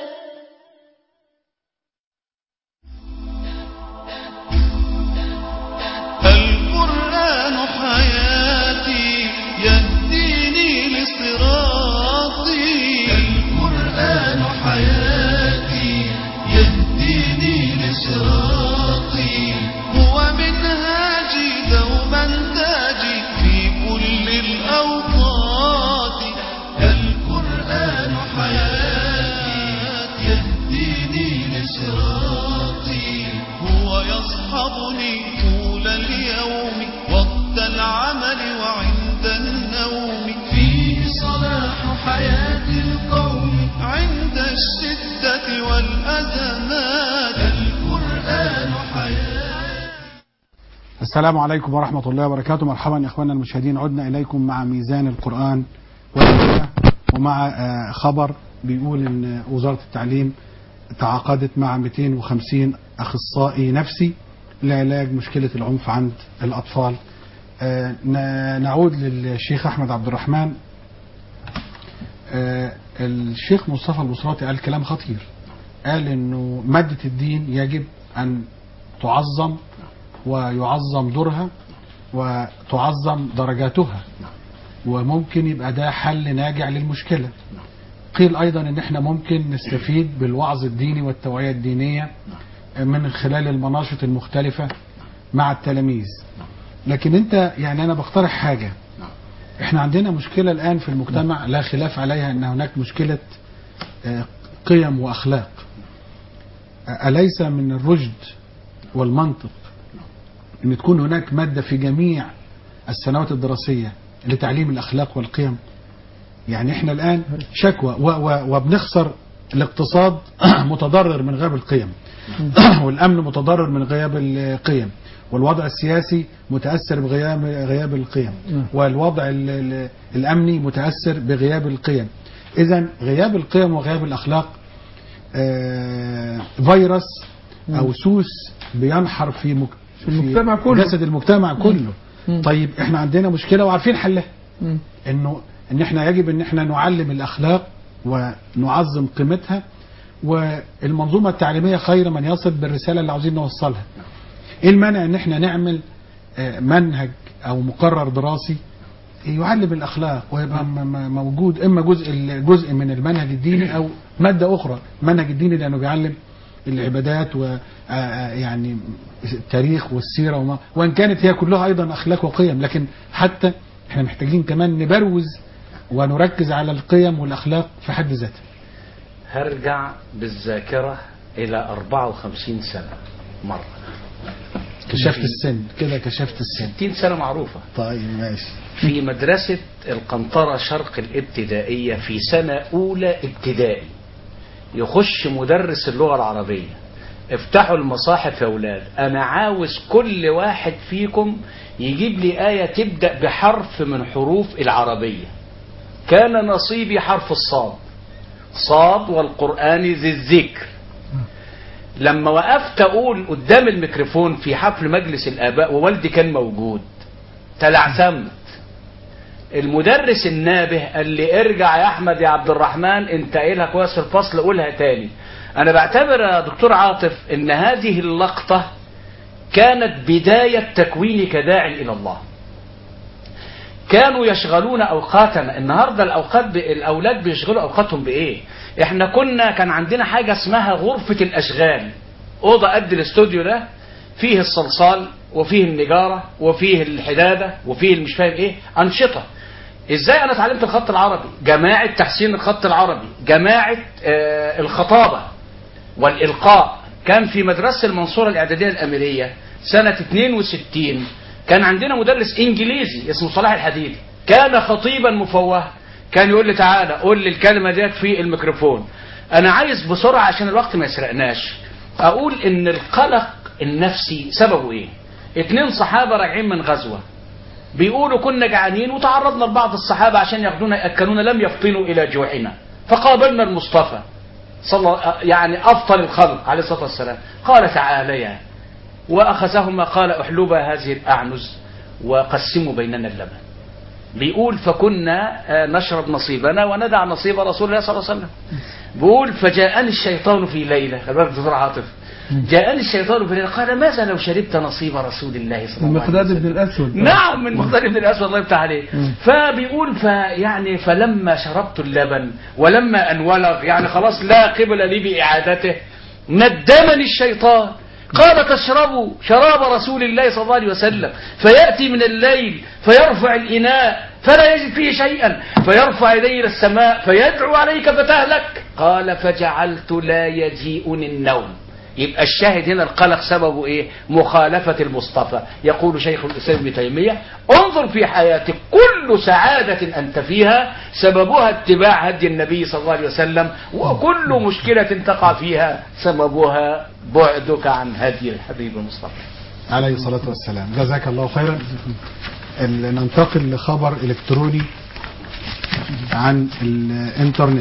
القرآن حياتي يهديني لصراطي القرآن حياتي يهديني لصراطي هو منهاجي دوما تاجي في كل الأوقات القرآن حياتي يهديني لصراطي هو يصحبني طول اليوم وقت العمل وعند النوم فيه صلاح حياة القوم عند الشدة والأزمات القرآن حياة السلام عليكم ورحمة الله وبركاته مرحبا يا اخواننا المشاهدين عدنا اليكم مع ميزان القرآن والسنة ومع آه، خبر بيقول ان وزارة التعليم تعاقدت مع 250 اخصائي نفسي لعلاج مشكلة العنف عند الاطفال آه، ن- نعود للشيخ احمد عبد الرحمن آه، الشيخ مصطفى البصراتي قال كلام خطير قال انه مادة الدين يجب ان تعظم ويعظم دورها وتعظم درجاتها وممكن يبقى ده حل ناجع للمشكلة قيل أيضا أن احنا ممكن نستفيد بالوعظ الديني والتوعية الدينية من خلال المناشط المختلفة مع التلاميذ لكن انت يعني انا بقترح حاجة احنا عندنا مشكلة الآن في المجتمع لا خلاف عليها أن هناك مشكلة آه، قيم وأخلاق آه، أليس من الرشد والمنطق أن تكون هناك مادة في جميع السنوات الدراسية لتعليم الأخلاق والقيم يعني احنا الآن شكوى و و وبنخسر الاقتصاد متضرر من غياب القيم والأمن متضرر من غياب القيم والوضع السياسي متاثر بغياب غياب القيم والوضع ال- ال- الامني متاثر بغياب القيم اذا غياب القيم وغياب الاخلاق آه، فيروس او سوس بينحر في مك... في المجتمع كله. جسد المجتمع كله طيب احنا عندنا مشكله وعارفين حلها مم. انه ان احنا يجب ان احنا نعلم الاخلاق ونعظم قيمتها والمنظومه التعليميه خير من يصل بالرساله اللي عاوزين نوصلها. ايه المانع ان احنا نعمل آه، منهج او مقرر دراسي يعلم الاخلاق ويبقى م- م- موجود اما جزء جزء من المنهج الديني او ماده اخرى، المنهج الديني لانه بيعلم العبادات و آه، آه، يعني التاريخ والسيره وما وان كانت هي كلها ايضا اخلاق وقيم لكن حتى احنا محتاجين كمان نبروز ونركز على القيم والاخلاق في حد ذاتها. هرجع بالذاكرة إلى 54 سنة مرة كشفت السن كده كشفت السن 60 سنة معروفة طيب ماشي في مدرسة القنطرة شرق الابتدائية في سنة أولى ابتدائي يخش مدرس اللغة العربية افتحوا المصاحف يا أولاد أنا عاوز كل واحد فيكم يجيب لي آية تبدأ بحرف من حروف العربية كان نصيبي حرف الصاد صاد والقرآن ذي الذكر لما وقفت أقول قدام الميكروفون في حفل مجلس الآباء ووالدي كان موجود تلعثمت المدرس النابه قال لي ارجع يا احمد يا عبد الرحمن انت قايلها كويس في الفصل قولها تاني انا بعتبر يا دكتور عاطف ان هذه اللقطة كانت بداية تكويني كداع الى الله كانوا يشغلون اوقاتنا النهارده الاوقات ب... الاولاد بيشغلوا اوقاتهم بايه احنا كنا كان عندنا حاجه اسمها غرفه الاشغال اوضه قد الاستوديو ده فيه الصلصال وفيه النجاره وفيه الحداده وفيه المش فاهم ايه انشطه ازاي انا اتعلمت الخط العربي جماعه تحسين الخط العربي جماعه آه الخطابه والالقاء كان في مدرسه المنصوره الاعداديه الاميريه سنه 62 كان عندنا مدرس انجليزي اسمه صلاح الحديدي كان خطيبا مفوها كان يقول لي تعالى قول لي الكلمه ديت في الميكروفون انا عايز بسرعه عشان الوقت ما يسرقناش اقول ان القلق النفسي سببه ايه اتنين صحابه راجعين من غزوه بيقولوا كنا جعانين وتعرضنا لبعض الصحابه عشان ياخدونا ياكلونا لم يفطنوا الى جوعنا فقابلنا المصطفى صلى يعني افضل الخلق عليه الصلاه والسلام قال تعاليا واخذهما قال احلبا هذه الاعنز وقسموا بيننا اللبن بيقول فكنا نشرب نصيبنا وندع نصيب رسول الله صلى الله عليه وسلم بيقول فجاءني الشيطان في ليله خلي بالك دكتور عاطف جاءني الشيطان في ليله قال ماذا لو شربت نصيب رسول الله صلى الله عليه المقداد وسلم بن الاسود نعم من مختلف بن الاسود الله يفتح عليه فبيقول فيعني فلما شربت اللبن ولما ان ولغ يعني خلاص لا قبل لي باعادته ندمني الشيطان قال تشربوا شراب رسول الله صلى الله عليه وسلم فيأتي من الليل فيرفع الإناء فلا يجد فيه شيئا فيرفع يديه إلى السماء فيدعو عليك فتهلك قال فجعلت لا يجيئني النوم يبقى الشاهد هنا القلق سببه ايه مخالفة المصطفى يقول شيخ الإسلام ابن تيمية انظر في حياتك كل سعادة أنت فيها سببها اتباع هدي النبي صلى الله عليه وسلم وكل مشكلة تقع فيها سببها بعدك عن هدي الحبيب المصطفى عليه الصلاة والسلام جزاك الله خيرا ال- ننتقل لخبر إلكتروني عن الإنترنت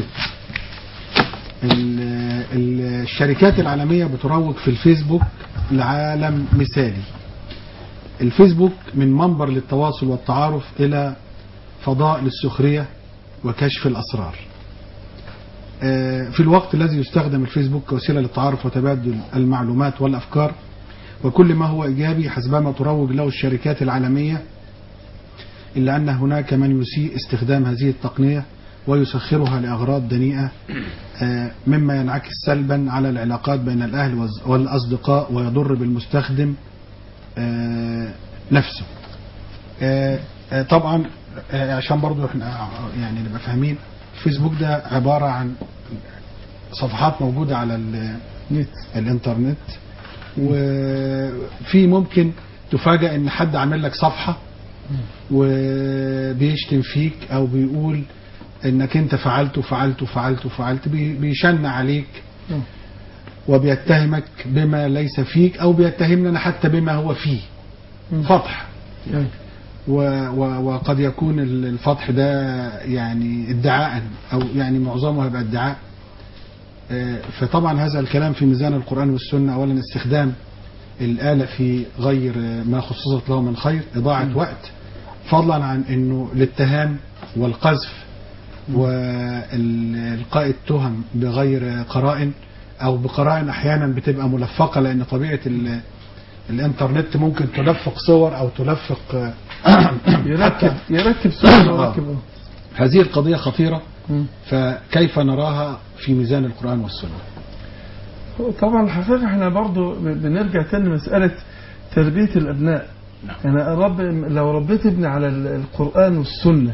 ال- ال- الشركات العالمية بتروج في الفيسبوك لعالم مثالي الفيسبوك من منبر للتواصل والتعارف إلى فضاء للسخرية وكشف الأسرار آه، في الوقت الذي يستخدم الفيسبوك كوسيلة للتعارف وتبادل المعلومات والأفكار وكل ما هو إيجابي حسبما تروج له الشركات العالمية إلا أن هناك من يسيء استخدام هذه التقنية ويسخرها لأغراض دنيئة آه، مما ينعكس سلبا على العلاقات بين الأهل والز- والأصدقاء ويضر بالمستخدم آه، نفسه آه، آه، طبعا آه، عشان برضو احنا يعني نبقى فاهمين الفيسبوك ده عبارة عن صفحات موجودة على النت الانترنت وفي ممكن تفاجأ ان حد عامل لك صفحة وبيشتم فيك او بيقول انك انت فعلت وفعلت وفعلت وفعلت بي- بيشن عليك وبيتهمك بما ليس فيك او بيتهمنا حتى بما هو فيه فضح أيوة. و- و- وقد يكون ال- الفضح ده يعني ادعاء او يعني معظمه هيبقى ادعاء آه، فطبعا هذا الكلام في ميزان القرآن والسنة اولا استخدام الآلة في غير آه، ما خصصت له من خير إضاعة وقت فضلا عن انه الاتهام والقذف والقاء التهم بغير قرائن او بقرائن احيانا بتبقى ملفقه لان طبيعه ال- الانترنت ممكن تلفق صور او تلفق آه، يركب يركب سؤال ويركب هذه القضيه خطيره مم. فكيف نراها في ميزان القران والسنه طبعا الحقيقة احنا برضو بنرجع تاني مسألة تربية الأبناء أنا رب لو ربيت ابني على ال- القرآن والسنة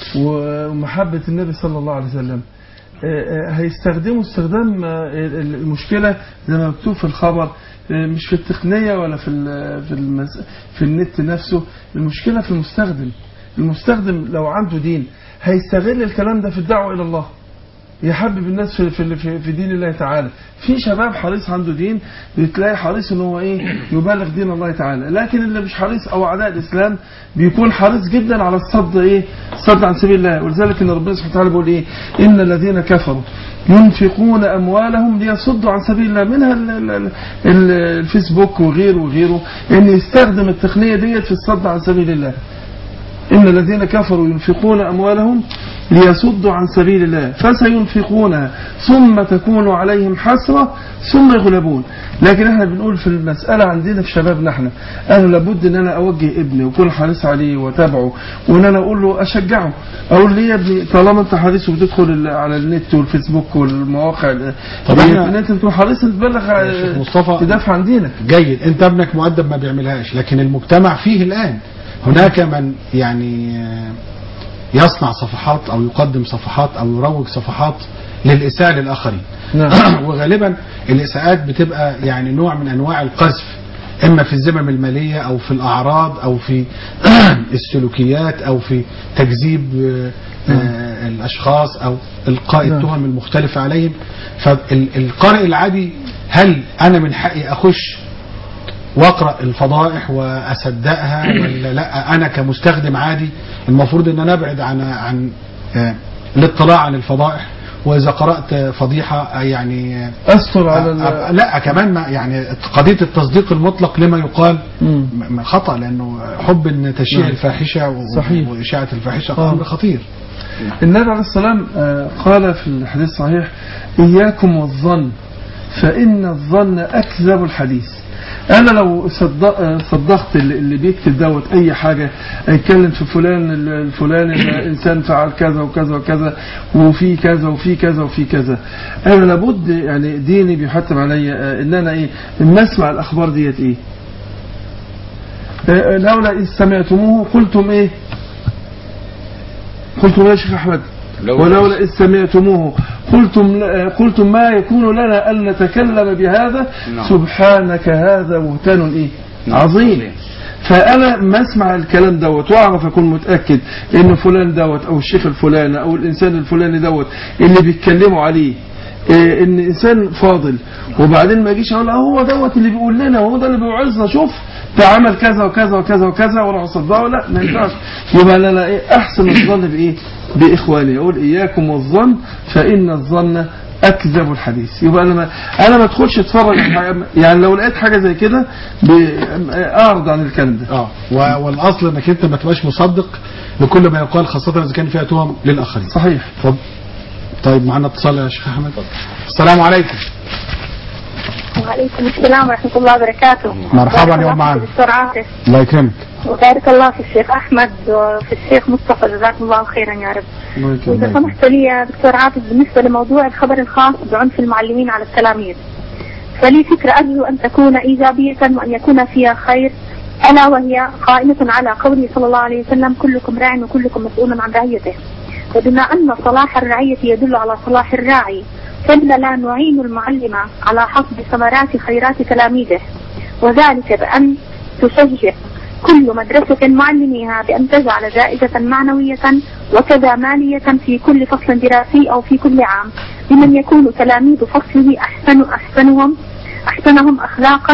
ومحبة النبي صلى الله عليه وسلم آه، آه، هيستخدموا استخدام آه، ال- المشكلة زي ما مكتوب في الخبر آه، مش في التقنية ولا في ال- في المس... في النت نفسه المشكلة في المستخدم المستخدم لو عنده دين هيستغل الكلام ده في الدعوة إلى الله يحبب الناس في في في, في دين الله تعالى في شباب حريص عنده دين بتلاقي حريص ان هو ايه يبالغ دين الله تعالى لكن اللي مش حريص او اعداء الاسلام بيكون حريص جدا على الصد ايه الصد عن سبيل الله ولذلك ان ربنا سبحانه وتعالى بيقول ايه ان الذين كفروا ينفقون اموالهم ليصدوا عن سبيل الله منها ال- ال- ال- ال- الفيسبوك وغيره وغيره ان يستخدم التقنيه ديت في الصد عن سبيل الله إن الذين كفروا ينفقون أموالهم ليصدوا عن سبيل الله فسينفقونها ثم تكون عليهم حسرة ثم يغلبون لكن احنا بنقول في المسألة عندنا في شبابنا احنا أنا لابد أن أنا أوجه ابني وأكون حريص عليه وأتابعه وأن أنا أقول له أشجعه أقول ليه يا ابني طالما أنت حريص وبتدخل ال- على النت والفيسبوك والمواقع ال- طب ديت، إحنا- ان انت تكون حريص تبلغ يا شيخ مصطفى تدافع عن دينك جيد انت ابنك مؤدب ما بيعملهاش لكن المجتمع فيه الان هناك من يعني آه، يصنع صفحات او يقدم صفحات او يروج صفحات للاساءه للاخرين نعم. وغالبا الاساءات بتبقى يعني نوع من انواع القذف اما في الذمم الماليه او في الاعراض او في السلوكيات او في تكذيب آه، آه، الاشخاص او القاء نعم. التهم المختلفه عليهم فالقارئ العادي هل انا من حقي اخش واقرا الفضائح واصدقها ولا لا انا كمستخدم عادي المفروض ان انا ابعد عن عن آه، الاطلاع عن الفضائح واذا قرات فضيحه آه، يعني آه، أستر على ال- آه، لا كمان ما يعني قضيه التصديق المطلق لما يقال مم. م- م- خطا لانه حب ان تشيع نعم. الفاحشه و- صحيح. واشاعه الفاحشه آه. امر خطير النبي عليه السلام آه، قال في الحديث الصحيح إياكم والظن فإن الظن أكذب الحديث أنا لو صدق آه، صدقت اللي اللي بيكتب دوت أي حاجة يتكلم في فلان الفلاني الإنسان فعل كذا وكذا وكذا وفي كذا وفي كذا وفي كذا أنا لابد يعني ديني بيحتم عليا آه، إن أنا إيه إن أسمع الأخبار ديت إيه آه، لولا إذ سمعتموه قلتم إيه قلتم يا شيخ أحمد ولولا إذ سمعتموه قلتم قلتم ما يكون لنا أن نتكلم بهذا نعم. سبحانك هذا بهتان إيه عظيم فأنا ما أسمع الكلام دوت وأعرف أكون متأكد إن فلان دوت أو الشيخ الفلاني أو الإنسان الفلاني دوت اللي بيتكلموا عليه إيه ان انسان فاضل وبعدين ما يجيش اقول هو دوت اللي بيقول لنا وهو ده اللي بيوعظنا شوف ده عمل كذا وكذا وكذا وكذا واروح اصدقه لا ما ينفعش يبقى انا ايه احسن الظن بايه؟ باخواني اقول اياكم والظن فان الظن اكذب الحديث يبقى انا ما انا ما ادخلش اتفرج على حاجة- يعني لو لقيت حاجه زي كده ب- اعرض عن الكلام ده اه و- والاصل انك انت ما تبقاش مصدق لكل ما يقال خاصه اذا كان فيها تهم للاخرين صحيح اتفضل طيب معانا اتصال يا شيخ احمد السلام عليكم وعليكم السلام ورحمة الله وبركاته مرحبا بارك يا الله أم عامر. فيك دكتور عاطف الله يكرمك وبارك الله في الشيخ أحمد وفي الشيخ مصطفى جزاكم الله خيرا يا رب الله يكرمك. وإذا سمحت لي يا دكتور عاطف بالنسبة لموضوع الخبر الخاص بعنف المعلمين على التلاميذ فلي فكرة أرجو أن تكون إيجابية وأن يكون فيها خير ألا وهي قائمة على قوله صلى الله عليه وسلم كلكم راع وكلكم مسؤول عن رعيته وبما أن صلاح الرعية يدل على صلاح الراعي فلما لا نعين المعلم على حصد ثمرات خيرات تلاميذه وذلك بأن تشجع كل مدرسة معلميها بأن تجعل جائزة معنوية وكذا مالية في كل فصل دراسي أو في كل عام لمن يكون تلاميذ فصله أحسن أحسنهم أحسنهم أخلاقا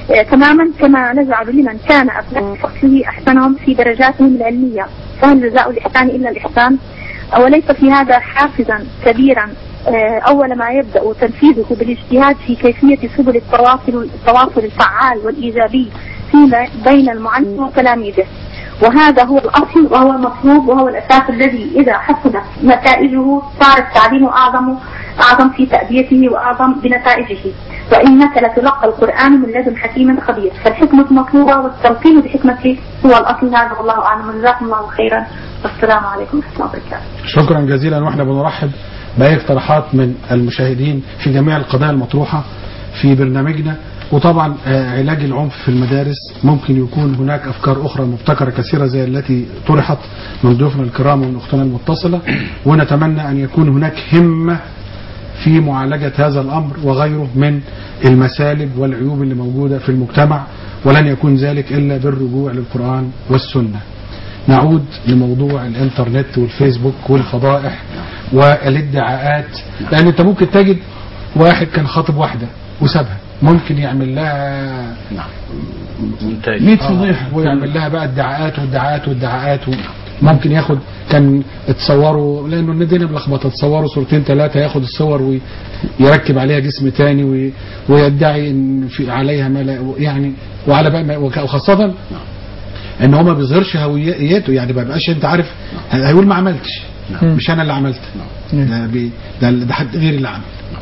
آه، تماما كما نزعل لمن كان أبناء فصله أحسنهم في درجاتهم العلمية فهل جزاء الإحسان إلا الإحسان أوليس في هذا حافزا كبيرا آه، أول ما يبدأ تنفيذه بالاجتهاد في كيفية سبل التواصل التواصل الفعال والإيجابي فيما بين المعلم وتلاميذه وهذا هو الأصل وهو المطلوب وهو الأساس الذي إذا حسنت نتائجه صار التعليم أعظم أعظم في تأديته وأعظم بنتائجه وإنك لتلقى القرآن من لدن حكيم خبير فالحكمة مطلوبة والتلقين بحكمته هو الأصل هذا والله أعلم وجزاكم الله خيرا والسلام عليكم ورحمة الله وبركاته شكرا جزيلا واحنا بنرحب باي اقتراحات من المشاهدين في جميع القضايا المطروحه في برنامجنا وطبعا آه، علاج العنف في المدارس ممكن يكون هناك افكار اخرى مبتكره كثيره زي التي طرحت من ضيوفنا الكرام ومن اختنا المتصله ونتمنى ان يكون هناك همه في معالجه هذا الامر وغيره من المسالب والعيوب اللي موجوده في المجتمع ولن يكون ذلك الا بالرجوع للقران والسنه. نعود لموضوع الانترنت والفيسبوك والفضائح والادعاءات لان انت ممكن تجد واحد كان خاطب واحده وسابها ممكن يعمل لها نعم ممتاز 100 فضيحه ويعمل لها بقى ادعاءات وادعاءات وادعاءات ممكن ياخد كان اتصوروا لانه الدنيا ملخبطه تصوروا صورتين ثلاثه ياخد الصور ويركب عليها جسم تاني وي- ويدعي ان في عليها ما لا يعني وعلى بقى ما- وك- وخاصه ان هو ما بيظهرش هويته يعني ما بقاش انت عارف هيقول ما عملتش مش انا اللي عملت ده, بي- ده, ده حد غير اللي عمل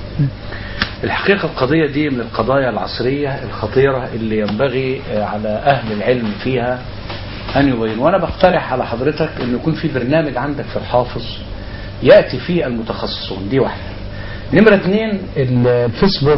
الحقيقة القضية دي من القضايا العصرية الخطيرة اللي ينبغي آه، على أهل العلم فيها أن يبينوا وأنا بقترح على حضرتك أن يكون في برنامج عندك في الحافظ يأتي فيه المتخصصون دي واحدة نمرة اتنين الفيسبوك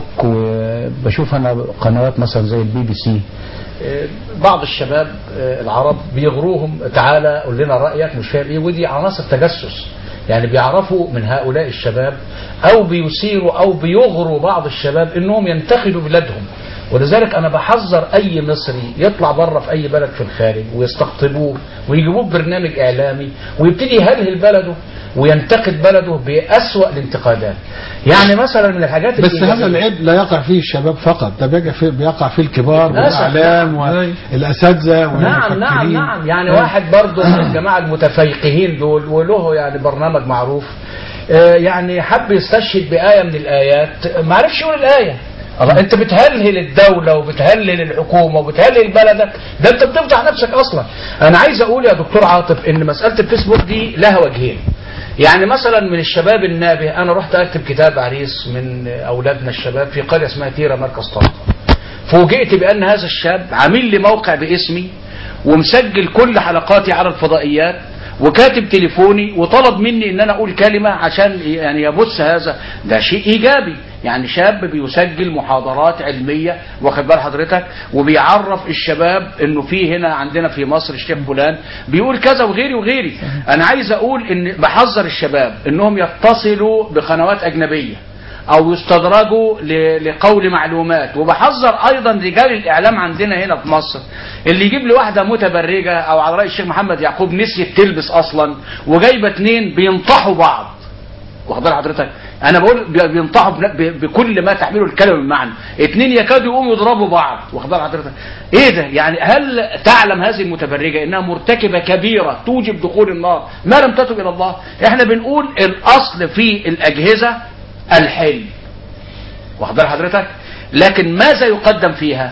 وبشوف أنا قنوات مثلا زي البي بي سي آه، بعض الشباب آه، العرب بيغروهم تعالى قول لنا رأيك مش فاهم ايه ودي عناصر تجسس يعني بيعرفوا من هؤلاء الشباب او بيثيروا او بيغروا بعض الشباب انهم ينتقدوا بلادهم ولذلك انا بحذر اي مصري يطلع بره في اي بلد في الخارج ويستقطبوه ويجيبوه ببرنامج اعلامي ويبتدي يهلهل بلده وينتقد بلده بأسوأ الانتقادات يعني مثلا من الحاجات بس الإيجابية- هذا العيب لا يقع فيه الشباب فقط ده بيقع فيه بيقع فيه الكبار للأسف. والاعلام نعم. والاساتذه نعم نعم والمفكرين. نعم يعني آه. واحد برضه من الجماعة المتفيقهين دول وله يعني برنامج معروف آه، يعني حب يستشهد بآية من الآيات ما عرفش يقول الآية الله انت بتهلهل الدولة وبتهلهل الحكومة وبتهلهل بلدك ده انت بتفضح نفسك اصلا انا عايز اقول يا دكتور عاطف ان مسألة الفيسبوك دي لها وجهين يعني مثلا من الشباب النابه انا رحت اكتب كتاب عريس من اولادنا الشباب في قرية اسمها تيرا مركز طنطا فوجئت بان هذا الشاب عامل لي موقع باسمي ومسجل كل حلقاتي على الفضائيات وكاتب تليفوني وطلب مني ان انا اقول كلمة عشان يعني يبث هذا ده شيء ايجابي يعني شاب بيسجل محاضرات علمية واخد بال حضرتك وبيعرف الشباب انه في هنا عندنا في مصر الشيخ فلان بيقول كذا وغيري وغيري انا عايز اقول ان بحذر الشباب انهم يتصلوا بقنوات اجنبية او يستدرجوا ل- لقول معلومات وبحذر ايضا رجال الاعلام عندنا هنا في مصر اللي يجيب لي واحده متبرجه او على راي الشيخ محمد يعقوب نسيت تلبس اصلا وجايبه اتنين بينطحوا بعض واخد بال حضرتك انا بقول بي- بينطحوا بن- ب- بكل ما تحمله الكلمه من معنى اتنين يكادوا يقوموا يضربوا بعض واخد بال حضرتك ايه ده يعني هل تعلم هذه المتبرجه انها مرتكبه كبيره توجب دخول النار ما لم تتب الى الله احنا بنقول الاصل في الاجهزه الحلم واخد بال حضرتك لكن ماذا يقدم فيها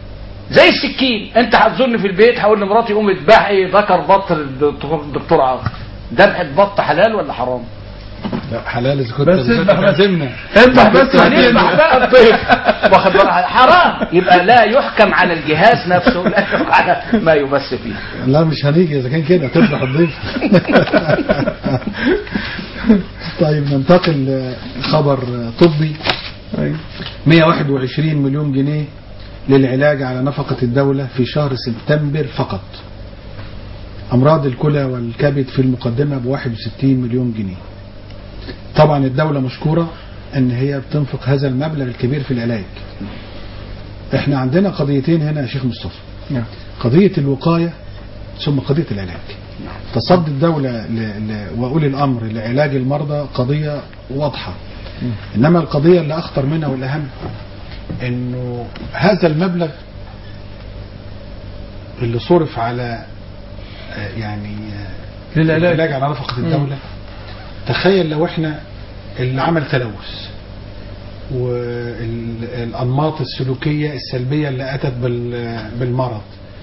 زي السكين انت هتزورني في البيت هقول لمراتي قومي اذبحي ذكر بط الدكتور الدكتور عاطف ذبح بط حلال ولا حرام؟ لا حلال اذا كنت بس إذا كنت اذبح بس. هتعزمنا اذبح بس هنذبح بقى الضيف واخد بالك حرام يبقى لا يحكم على الجهاز نفسه لا يحكم على ما يبث فيه لا مش هنيجي اذا كان كده تذبح الضيف طيب ننتقل لخبر طبي 121 مليون جنيه للعلاج على نفقة الدولة في شهر سبتمبر فقط أمراض الكلى والكبد في المقدمة ب 61 مليون جنيه طبعا الدولة مشكورة أن هي بتنفق هذا المبلغ الكبير في العلاج احنا عندنا قضيتين هنا يا شيخ مصطفى قضية الوقاية ثم قضية العلاج تصدي الدولة ل... ل... وأولي الأمر لعلاج المرضى قضية واضحة إنما القضية اللي أخطر منها والأهم إنه هذا المبلغ اللي صرف على آه، يعني آه، للعلاج. العلاج على نفقة الدولة تخيل لو احنا اللي عمل تلوث والأنماط السلوكية السلبية اللي أتت بال- بالمرض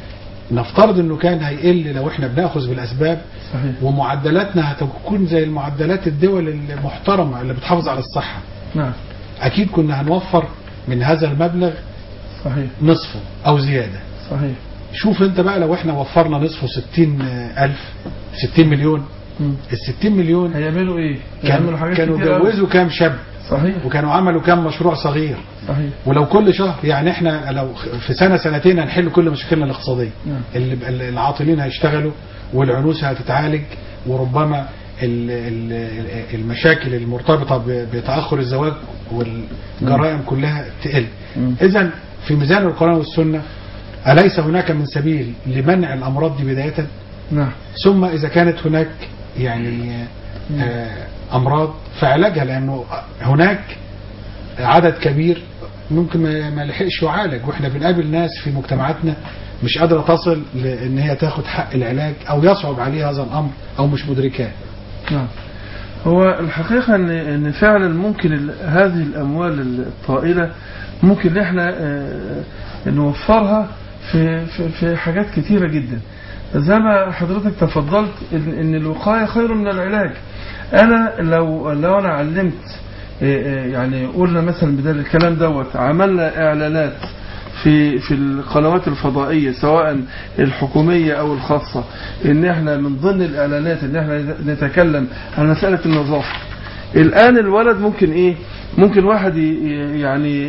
نفترض انه كان هيقل لو احنا بناخذ بالاسباب صحيح ومعدلاتنا هتكون زي المعدلات الدول المحترمه اللي بتحافظ على الصحه نعم اكيد كنا هنوفر من هذا المبلغ صحيح نصفه او زياده صحيح شوف انت بقى لو احنا وفرنا نصفه 60 الف 60 مليون مم. ال 60 مليون هيعملوا ايه؟ هيعملوا كان حاجات كانوا كتير أوي. جوزوا كام شاب صحيح وكانوا عملوا كام مشروع صغير صحيح ولو كل شهر يعني احنا لو في سنه سنتين هنحل كل مشاكلنا الاقتصاديه نعم. اللي اللي العاطلين هيشتغلوا والعنوس هتتعالج وربما ال- ال- المشاكل المرتبطه ب- بتاخر الزواج والجرائم كلها تقل مم. اذا في ميزان القران والسنه اليس هناك من سبيل لمنع الامراض دي بدايه نعم ثم اذا كانت هناك يعني آه، امراض فعلاجها لانه هناك عدد كبير ممكن ما ما لحقش يعالج واحنا بنقابل ناس في مجتمعاتنا مش قادره تصل لان هي تاخد حق العلاج او يصعب عليها هذا الامر او مش مدركاه نعم هو الحقيقة ان ان فعلا ممكن ال- هذه الاموال الطائلة ممكن ان احنا آه، نوفرها في في في حاجات كتيرة جدا زي ما حضرتك تفضلت ان ان الوقاية خير من العلاج انا لو لو انا علمت آه، آه، يعني قلنا مثلا بدل الكلام دوت عملنا اعلانات في في القنوات الفضائيه سواء الحكوميه او الخاصه ان احنا من ضمن الاعلانات ان احنا نتكلم عن مساله النظافه الان الولد ممكن ايه ممكن واحد ي- يعني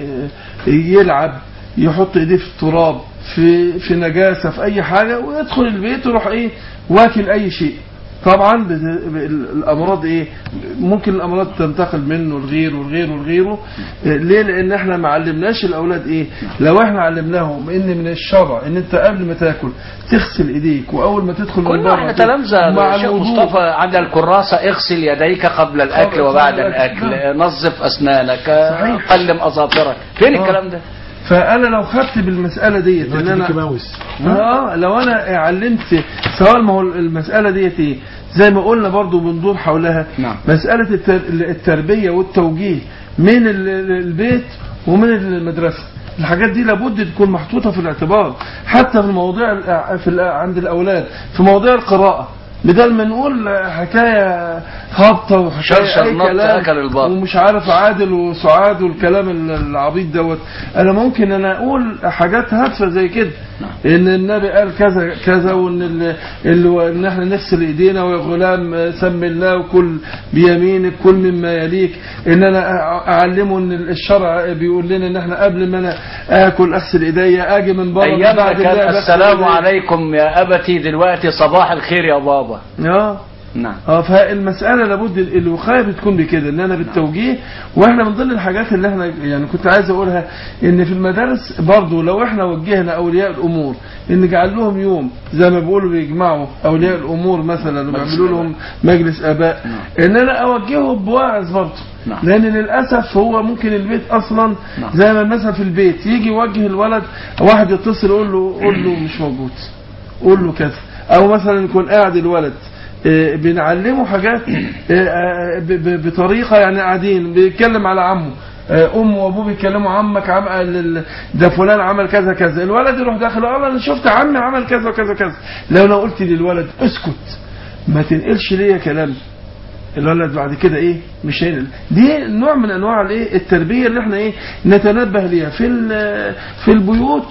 يلعب يحط ايديه في التراب في في نجاسه في اي حاجه ويدخل البيت ويروح ايه واكل اي شيء طبعا بت- الامراض ايه ممكن الامراض تنتقل منه لغيره ولغيره ولغيره إيه، ليه لان احنا ما علمناش الاولاد ايه لو احنا علمناهم ان من الشرع ان انت قبل ما تاكل تغسل ايديك واول ما تدخل من كنا بره احنا كده تلامذة مع الشيخ الوضوء. مصطفى عند الكراسة اغسل يديك قبل الأكل قبل وبعد الأكل. الأكل نظف أسنانك صحيح. قلم أظافرك فين آه. الكلام ده؟ فانا لو خدت بالمساله ديت ان دلوقتي انا ميكي ماوس اه لو انا علمت سواء ما هو المساله ديت ايه زي ما قلنا برضو بندور حولها نعم. مساله التر- التربيه والتوجيه من ال- ال- البيت ومن المدرسه الحاجات دي لابد تكون محطوطه في الاعتبار حتى في المواضيع الأ- في الأ- عند الاولاد في مواضيع القراءه بدل ما نقول حكايه هابطه وحكايه شرشر اي نط كلام أكل البط. ومش عارف عادل وسعاد والكلام ال- العبيط دوت انا ممكن انا اقول حاجات هادفه زي كده ان النبي قال كذا كذا وان ال- ال- ان احنا نغسل ايدينا ويا غلام سم الله وكل بيمينك كل مما يليك ان انا أع- اعلمه ان الشرع بيقول لنا ان احنا قبل ما انا اكل اغسل ايديا اجي من بره أيامنا بعد الله كان بغسل السلام إيديا. عليكم يا أبتي دلوقتي صباح الخير يا بابا اه نعم اه فالمسألة لابد ال- الوقاية بتكون بكده ان انا بالتوجيه واحنا من ضمن الحاجات اللي احنا يعني كنت عايز اقولها ان في المدارس برضو لو احنا وجهنا اولياء الامور ان نجعل لهم يوم زي ما بيقولوا بيجمعوا اولياء الامور مثلا ويعملوا لهم مجلس اباء ان انا اوجههم بواعظ برضو نعم. لان للاسف هو ممكن البيت اصلا نعم. زي ما مثلا في البيت يجي يوجه الولد واحد يتصل يقول له قول له مش موجود قول له كذا او مثلا يكون قاعد الولد آه، بنعلمه حاجات آه، آه، ب- ب- بطريقه يعني قاعدين بيتكلم على عمه آه، امه وابوه بيتكلموا عمك عم ال- ده فلان عمل كذا كذا الولد يروح داخل يقول انا شفت عمي عمل كذا وكذا كذا لو انا قلت للولد اسكت ما تنقلش ليا كلام الولد بعد كده ايه مش هينقل دي نوع من انواع الايه التربيه اللي احنا ايه نتنبه ليها في ال- في البيوت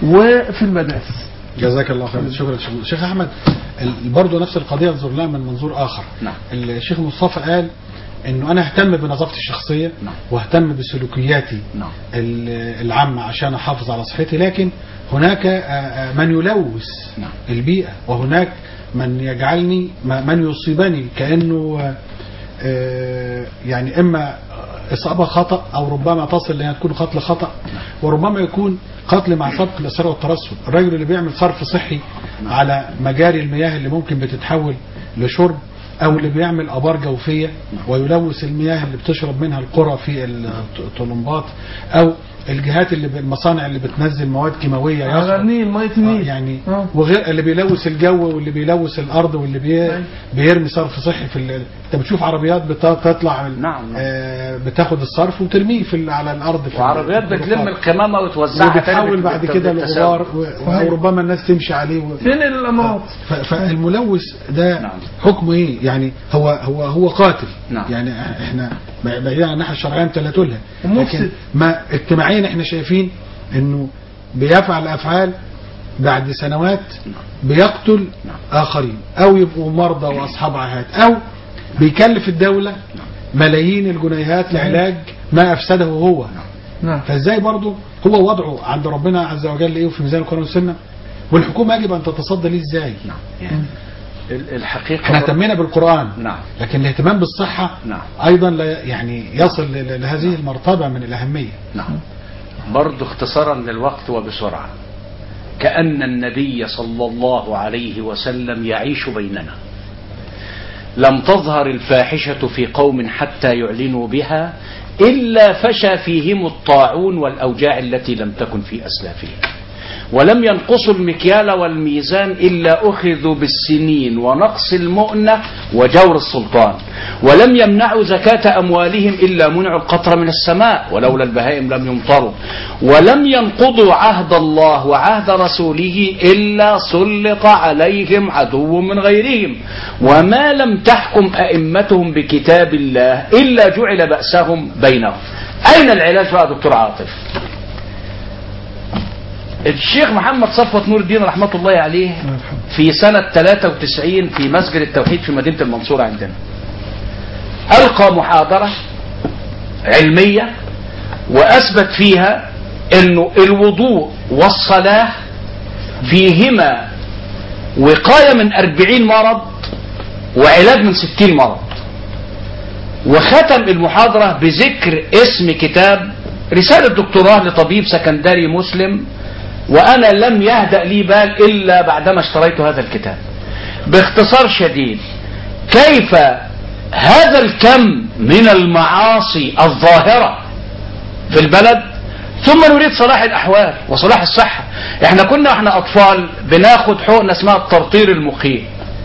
وفي المدارس جزاك الله خير شكرا شيخ شيخ احمد ال- برضه نفس القضيه انظر لها من منظور اخر نعم. الشيخ مصطفى قال انه انا اهتم بنظافتي الشخصيه نعم. واهتم بسلوكياتي نعم. ال- العامه عشان احافظ على صحتي لكن هناك آه، آه، من يلوث نعم. البيئه وهناك من يجعلني م- من يصيبني كانه آه، آه، يعني اما اصابه خطا او ربما تصل لانها تكون قتل خطا وربما يكون قتل مع سبق الاصرار والترصد الراجل اللي بيعمل صرف صحي على مجاري المياه اللي ممكن بتتحول لشرب او اللي بيعمل ابار جوفيه ويلوث المياه اللي بتشرب منها القرى في الطلمبات او الجهات اللي ب- المصانع اللي بتنزل مواد كيماويه على يخرج النيل ميه آه، النيل يعني آه. وغير اللي بيلوث الجو واللي بيلوث الارض واللي بي أيوة. بيرمي صرف صحي في ال- انت بتشوف عربيات بت- بتطلع نعم. آه بتاخد الصرف وترميه في ال- على الارض في ال- وعربيات في بتلم الرفاق. القمامه وتوزعها تاني وبتحول بعد بالت- كده بالتساوي. لغبار و- او ربما الناس تمشي عليه و... فين الامراض ف- فالملوث ده نعم. حكمه ايه يعني هو هو هو قاتل نعم. يعني احنا بعيدا عن الناحيه الشرعيه انت لا تلها ومفسد. لكن ما اجتماعيا احنا شايفين انه بيفعل افعال بعد سنوات بيقتل اخرين او يبقوا مرضى واصحاب عاهات او بيكلف الدوله ملايين الجنيهات لعلاج ما افسده هو نعم فازاي برضه هو وضعه عند ربنا عز وجل ايه في ميزان القرآن والسنه والحكومه يجب ان تتصدى ليه ازاي يعني ال- الحقيقه احنا اهتمينا بالقرآن نعم لكن الاهتمام بالصحة نعم. أيضا لا يعني يصل ل- لهذه المرتبة من الأهمية نعم برضو اختصارا للوقت وبسرعة كأن النبي صلى الله عليه وسلم يعيش بيننا لم تظهر الفاحشة في قوم حتى يعلنوا بها إلا فشى فيهم الطاعون والأوجاع التي لم تكن في أسلافهم ولم ينقصوا المكيال والميزان إلا أخذوا بالسنين ونقص المؤنة وجور السلطان ولم يمنعوا زكاة أموالهم إلا منعوا القطر من السماء ولولا البهائم لم يمطروا ولم ينقضوا عهد الله وعهد رسوله إلا سلط عليهم عدو من غيرهم وما لم تحكم أئمتهم بكتاب الله إلا جعل بأسهم بينهم أين العلاج بقى دكتور عاطف الشيخ محمد صفوت نور الدين رحمة الله عليه في سنة 93 في مسجد التوحيد في مدينة المنصورة عندنا ألقى محاضرة علمية وأثبت فيها أنه الوضوء والصلاة فيهما وقاية من أربعين مرض وعلاج من ستين مرض وختم المحاضرة بذكر اسم كتاب رسالة دكتوراه لطبيب سكندري مسلم وأنا لم يهدأ لي بال إلا بعدما اشتريت هذا الكتاب باختصار شديد كيف هذا الكم من المعاصي الظاهرة في البلد ثم نريد صلاح الأحوال وصلاح الصحة احنا كنا احنا أطفال بناخد حقنة اسمها الترطير المخيم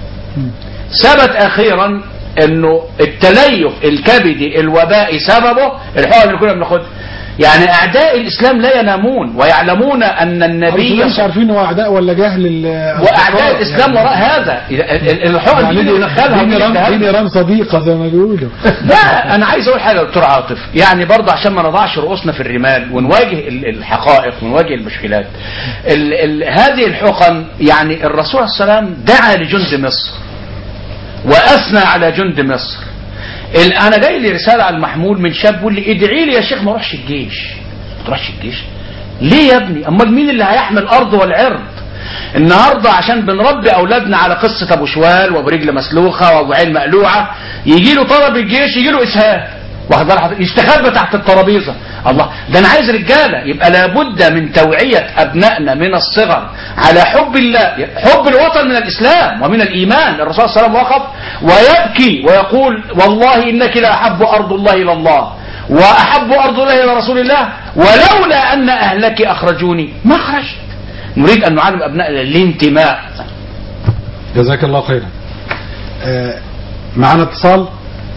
ثبت أخيرا انه التليف الكبدي الوبائي سببه الحقن اللي كنا بناخدها يعني اعداء الاسلام لا ينامون ويعلمون ان النبي مش عارفين هو أعداء ولا جهل ال- واعداء الاسلام يعني- وراء هذا ال- ال- الحقن يعني دي دي اللي ندخلها دي ودي نيران اللي دي ندخلها. نيران صديقة زي ما بيقولوا لا انا عايز اقول حاجه يا دكتور عاطف يعني برضه عشان ما نضعش رؤوسنا في الرمال ونواجه ال- الحقائق ونواجه المشكلات ال ال هذه الحقن يعني الرسول صلى الله عليه وسلم دعا لجند مصر واثنى على جند مصر ال- انا جاي لي رساله على المحمول من شاب بيقول لي ادعي لي يا شيخ ما اروحش الجيش ما تروحش الجيش ليه يا ابني امال مين اللي هيحمي الارض والعرض النهارده عشان بنربي اولادنا على قصه ابو شوال وابو رجل مسلوخه وابو عين مقلوعه يجي له طلب الجيش يجي له اسهال واخد بالك حضرتك؟ يستخبى تحت الترابيزه الله ده انا عايز رجاله يبقى لابد من توعيه ابنائنا من الصغر على حب الله حب الوطن من الاسلام ومن الايمان الرسول صلى الله عليه وسلم وقف ويبكي ويقول والله انك لاحب ارض الله الى الله واحب ارض الله الى رسول الله ولولا ان اهلك اخرجوني ما خرجت نريد ان نعلم ابنائنا الانتماء جزاك الله خيرا آه، معانا اتصال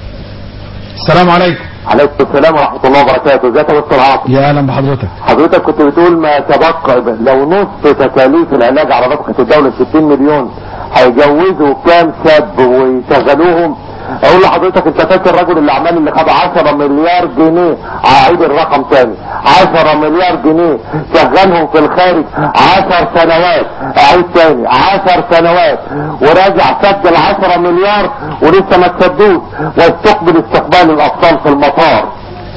السلام عليكم عليكم السلام ورحمة الله وبركاته ازيك يا دكتور عاطف يا اهلا بحضرتك حضرتك كنت بتقول ما تبقى لو نص تكاليف العلاج على نفقة الدولة 60 مليون هيجوزوا كام شاب ويشغلوهم اقول لحضرتك انت فاكر الرجل اللي عمال اللي خد 10 مليار جنيه اعيد الرقم تاني 10 مليار جنيه شغلهم في الخارج 10 سنوات اعيد تاني 10 سنوات وراجع سد ال 10 مليار ولسه ما تسدوش واستقبل استقبال الاطفال في المطار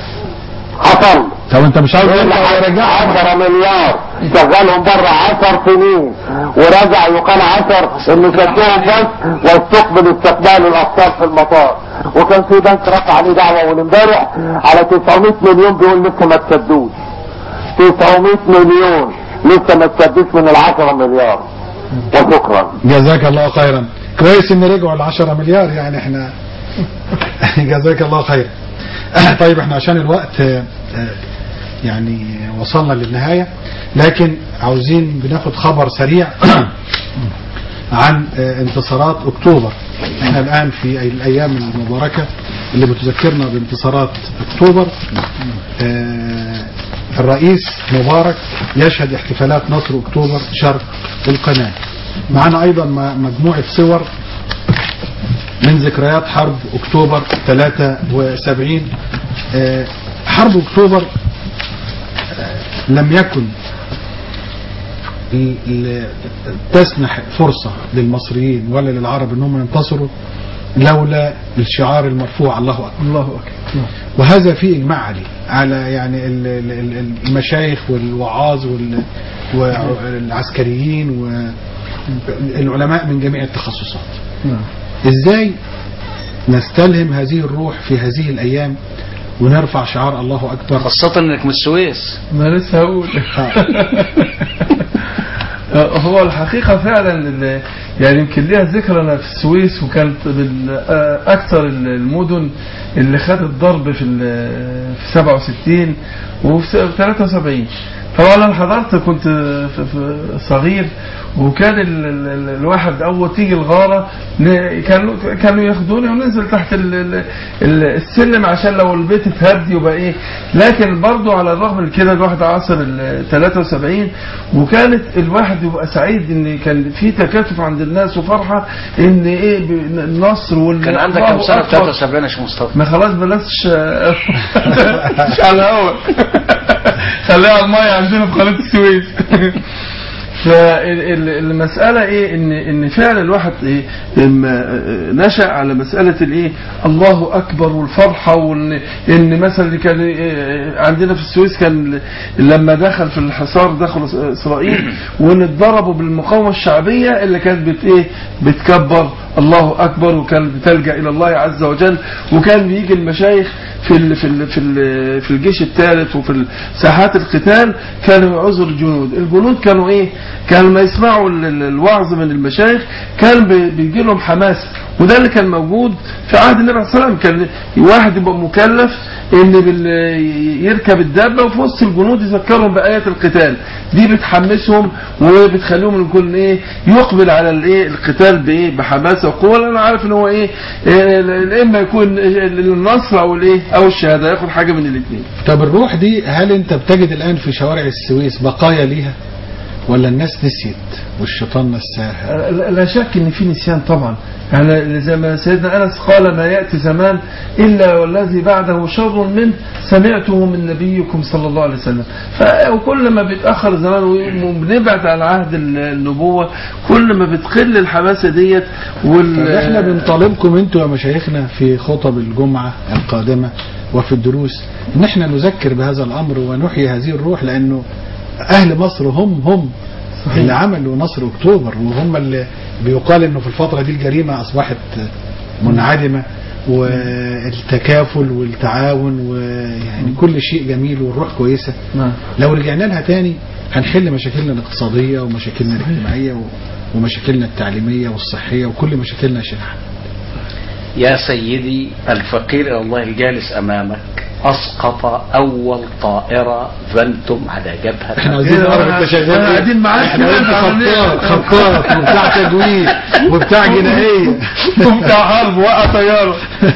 حصل طب انت مش عاوز يرجع 10 مليار شغلهم بره 10 سنين ورجع يقال 10 ان سدوهم بس واستقبل استقبال الاطفال في المطار وكان في بنك رفع عليه دعوه اول امبارح على 900 مليون بيقول لسه ما تسدوش 900 مليون لسه ما تسدوش من ال 10 مليار وشكرا جزاك الله خيرا كويس ان رجعوا ال 10 مليار يعني احنا جزاك الله خيرا طيب احنا عشان الوقت آه، آه، يعني وصلنا للنهاية لكن عاوزين بناخد خبر سريع عن آه، انتصارات اكتوبر احنا الان في الايام المباركة اللي بتذكرنا بانتصارات اكتوبر آه، الرئيس مبارك يشهد احتفالات نصر اكتوبر شرق القناة معنا ايضا م- مجموعة صور من ذكريات حرب اكتوبر 73 آه، حرب اكتوبر آه، لم يكن ل- ل- تسنح فرصة للمصريين ولا للعرب انهم ينتصروا لولا الشعار المرفوع الله اكبر الله اكبر وهذا في اجماع عليه على يعني ال- ال- ال- المشايخ والوعاظ وال- والعسكريين والعلماء من جميع التخصصات نعم ازاي نستلهم هذه الروح في هذه الايام ونرفع شعار الله اكبر خاصة انك من السويس ما لسه هقول هو الحقيقة فعلا ال- يعني يمكن ليها ذكرى أنا في السويس وكانت من آه، أكثر المدن اللي خدت ضرب في ال- في 67 وفي س- 73 طبعا أنا حضرت كنت في- في صغير وكان ال ال ال الواحد أول تيجي الغارة ن- كانوا كانوا ياخدوني وننزل تحت ال ال ال السلم عشان لو البيت اتهد يبقى إيه لكن برضو على الرغم من كده الواحد عاصر ال 73 وكانت الواحد يبقى سعيد ان كان في تكاتف عند الناس وفرحه ان ايه ب- النصر وال كان عندك الله كم سنة أكبر. 73 يا شيخ مصطفى ما خلاص بلاش مش على الهوا خليها على المية عندنا في قناة السويس فالمسألة ايه ان ان فعلا الواحد ايه اما نشأ على مسألة الايه الله اكبر والفرحة وان ان مثلا اللي كان إيه عندنا في السويس كان لما دخل في الحصار دخل اسرائيل وان اتضربوا بالمقاومة الشعبية اللي كانت بت ايه بتكبر الله اكبر وكان بتلجأ الى الله عز وجل وكان بيجي المشايخ في ال في ال في ال في الجيش الثالث وفي ساحات القتال كانوا يعوزوا الجنود الجنود كانوا ايه كانوا ما يسمعوا ال- ال- الوعظ من المشايخ كان بي- بيجي لهم حماسه وده اللي كان موجود في عهد النبي عليه الصلاه والسلام كان واحد يبقى مكلف ان بال- يركب الدابه وفي وسط الجنود يذكرهم بايات القتال دي بتحمسهم وبتخليهم يكون ايه يقبل على الايه القتال بايه بحماسه وقوه لأن انا عارف ان هو ايه إيه، اما يكون النصر او الايه او الشهاده ياخد حاجه من الاثنين طب الروح دي هل انت بتجد الان في شوارع السويس بقايا ليها ولا الناس نسيت والشيطان نساها لا لا شك ان في نسيان طبعا يعني زي ما سيدنا انس قال ما ياتي زمان الا والذي بعده شر منه سمعته من نبيكم صلى الله عليه وسلم ف- وكل ما بيتاخر الزمان وبنبعد عن عهد ال- النبوه كل ما بتقل الحماسه ديت وال طب احنا بنطالبكم انتوا يا مشايخنا في خطب الجمعة القادمة وفي الدروس ان احنا نذكر بهذا الامر ونحيي هذه الروح لانه اهل مصر هم هم اللي عملوا نصر اكتوبر وهم اللي بيقال انه في الفترة دي الجريمة اصبحت منعدمة والتكافل والتعاون ويعني كل شيء جميل والروح كويسة نعم. لو رجعنا لها تاني هنحل مشاكلنا الاقتصادية ومشاكلنا الاجتماعية و- ومشاكلنا التعليمية والصحية وكل مشاكلنا يا شيخ يا سيدي الفقير إلى الله الجالس أمامك أسقط أول طائرة فانتم على جبهة احنا عايزين إيه ده؟ نعرف انت شغال احنا ايه قاعدين معاك احنا كده قلت عاملين خطاط خطاط وبتاع تجويد وبتاع جنائية بتاع حرب وقع طياره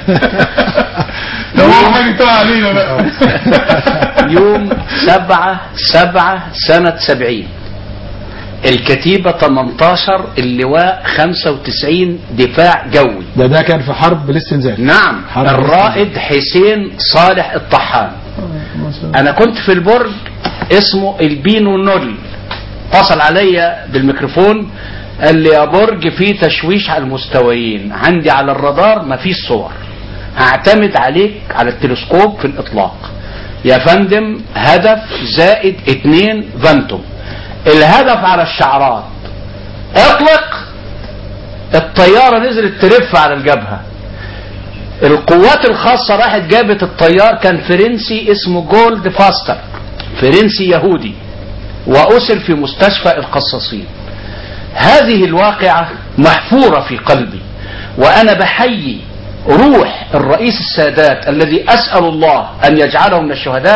لو هو حاجه تقع علينا بقى يوم سبعة سبعة سنة سبعين الكتيبة 18 اللواء 95 دفاع جوي ده ده كان في حرب الاستنزاف نعم حرب الرائد حسين صالح الطحان انا كنت في البرج اسمه البينو نول اتصل عليا بالميكروفون قال لي يا برج في تشويش على المستويين عندي على الرادار مفيش صور هعتمد عليك على التلسكوب في الاطلاق يا فندم هدف زائد اتنين فانتوم الهدف على الشعرات اطلق الطيارة نزلت ترف على الجبهة القوات الخاصة راحت جابت الطيار كان فرنسي اسمه جولد فاستر فرنسي يهودي وأسر في مستشفى القصاصين هذه الواقعة محفورة في قلبي وأنا بحيي روح الرئيس السادات الذي أسأل الله أن يجعله من الشهداء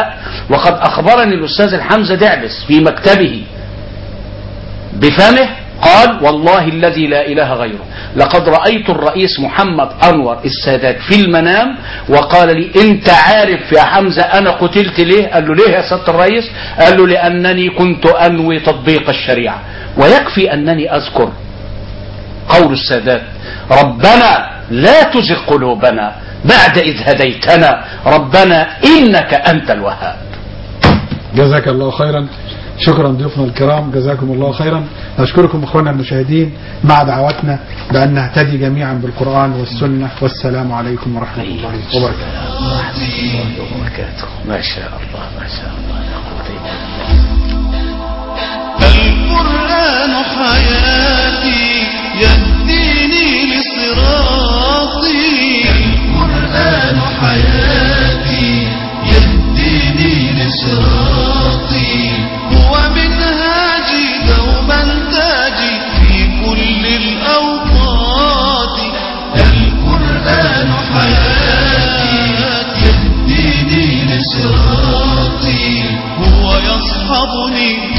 وقد أخبرني الأستاذ الحمزة دعبس في مكتبه بفمه قال والله الذي لا إله غيره لقد رأيت الرئيس محمد أنور السادات في المنام وقال لي أنت عارف يا حمزة أنا قتلت ليه قال له ليه يا سيادة الرئيس قال له لأنني كنت أنوي تطبيق الشريعة ويكفي أنني أذكر قول السادات ربنا لا تزغ قلوبنا بعد إذ هديتنا ربنا إنك أنت الوهاب جزاك الله خيرا شكرا ضيوفنا الكرام جزاكم الله خيرا أشكركم أخوانا المشاهدين مع دعوتنا بأن نهتدي جميعا بالقرآن والسنة والسلام عليكم ورحمة الله وبركاته وبركاته ما شاء الله ما شاء الله لا قوة إلا بالله القرآن حياتي يهديني لصراطي القرآن حياتي يهديني لصراطي هو منهاجي دوما تاجي في كل الأوقات القرآن حياتي يهديني لصراطي هو يصحبني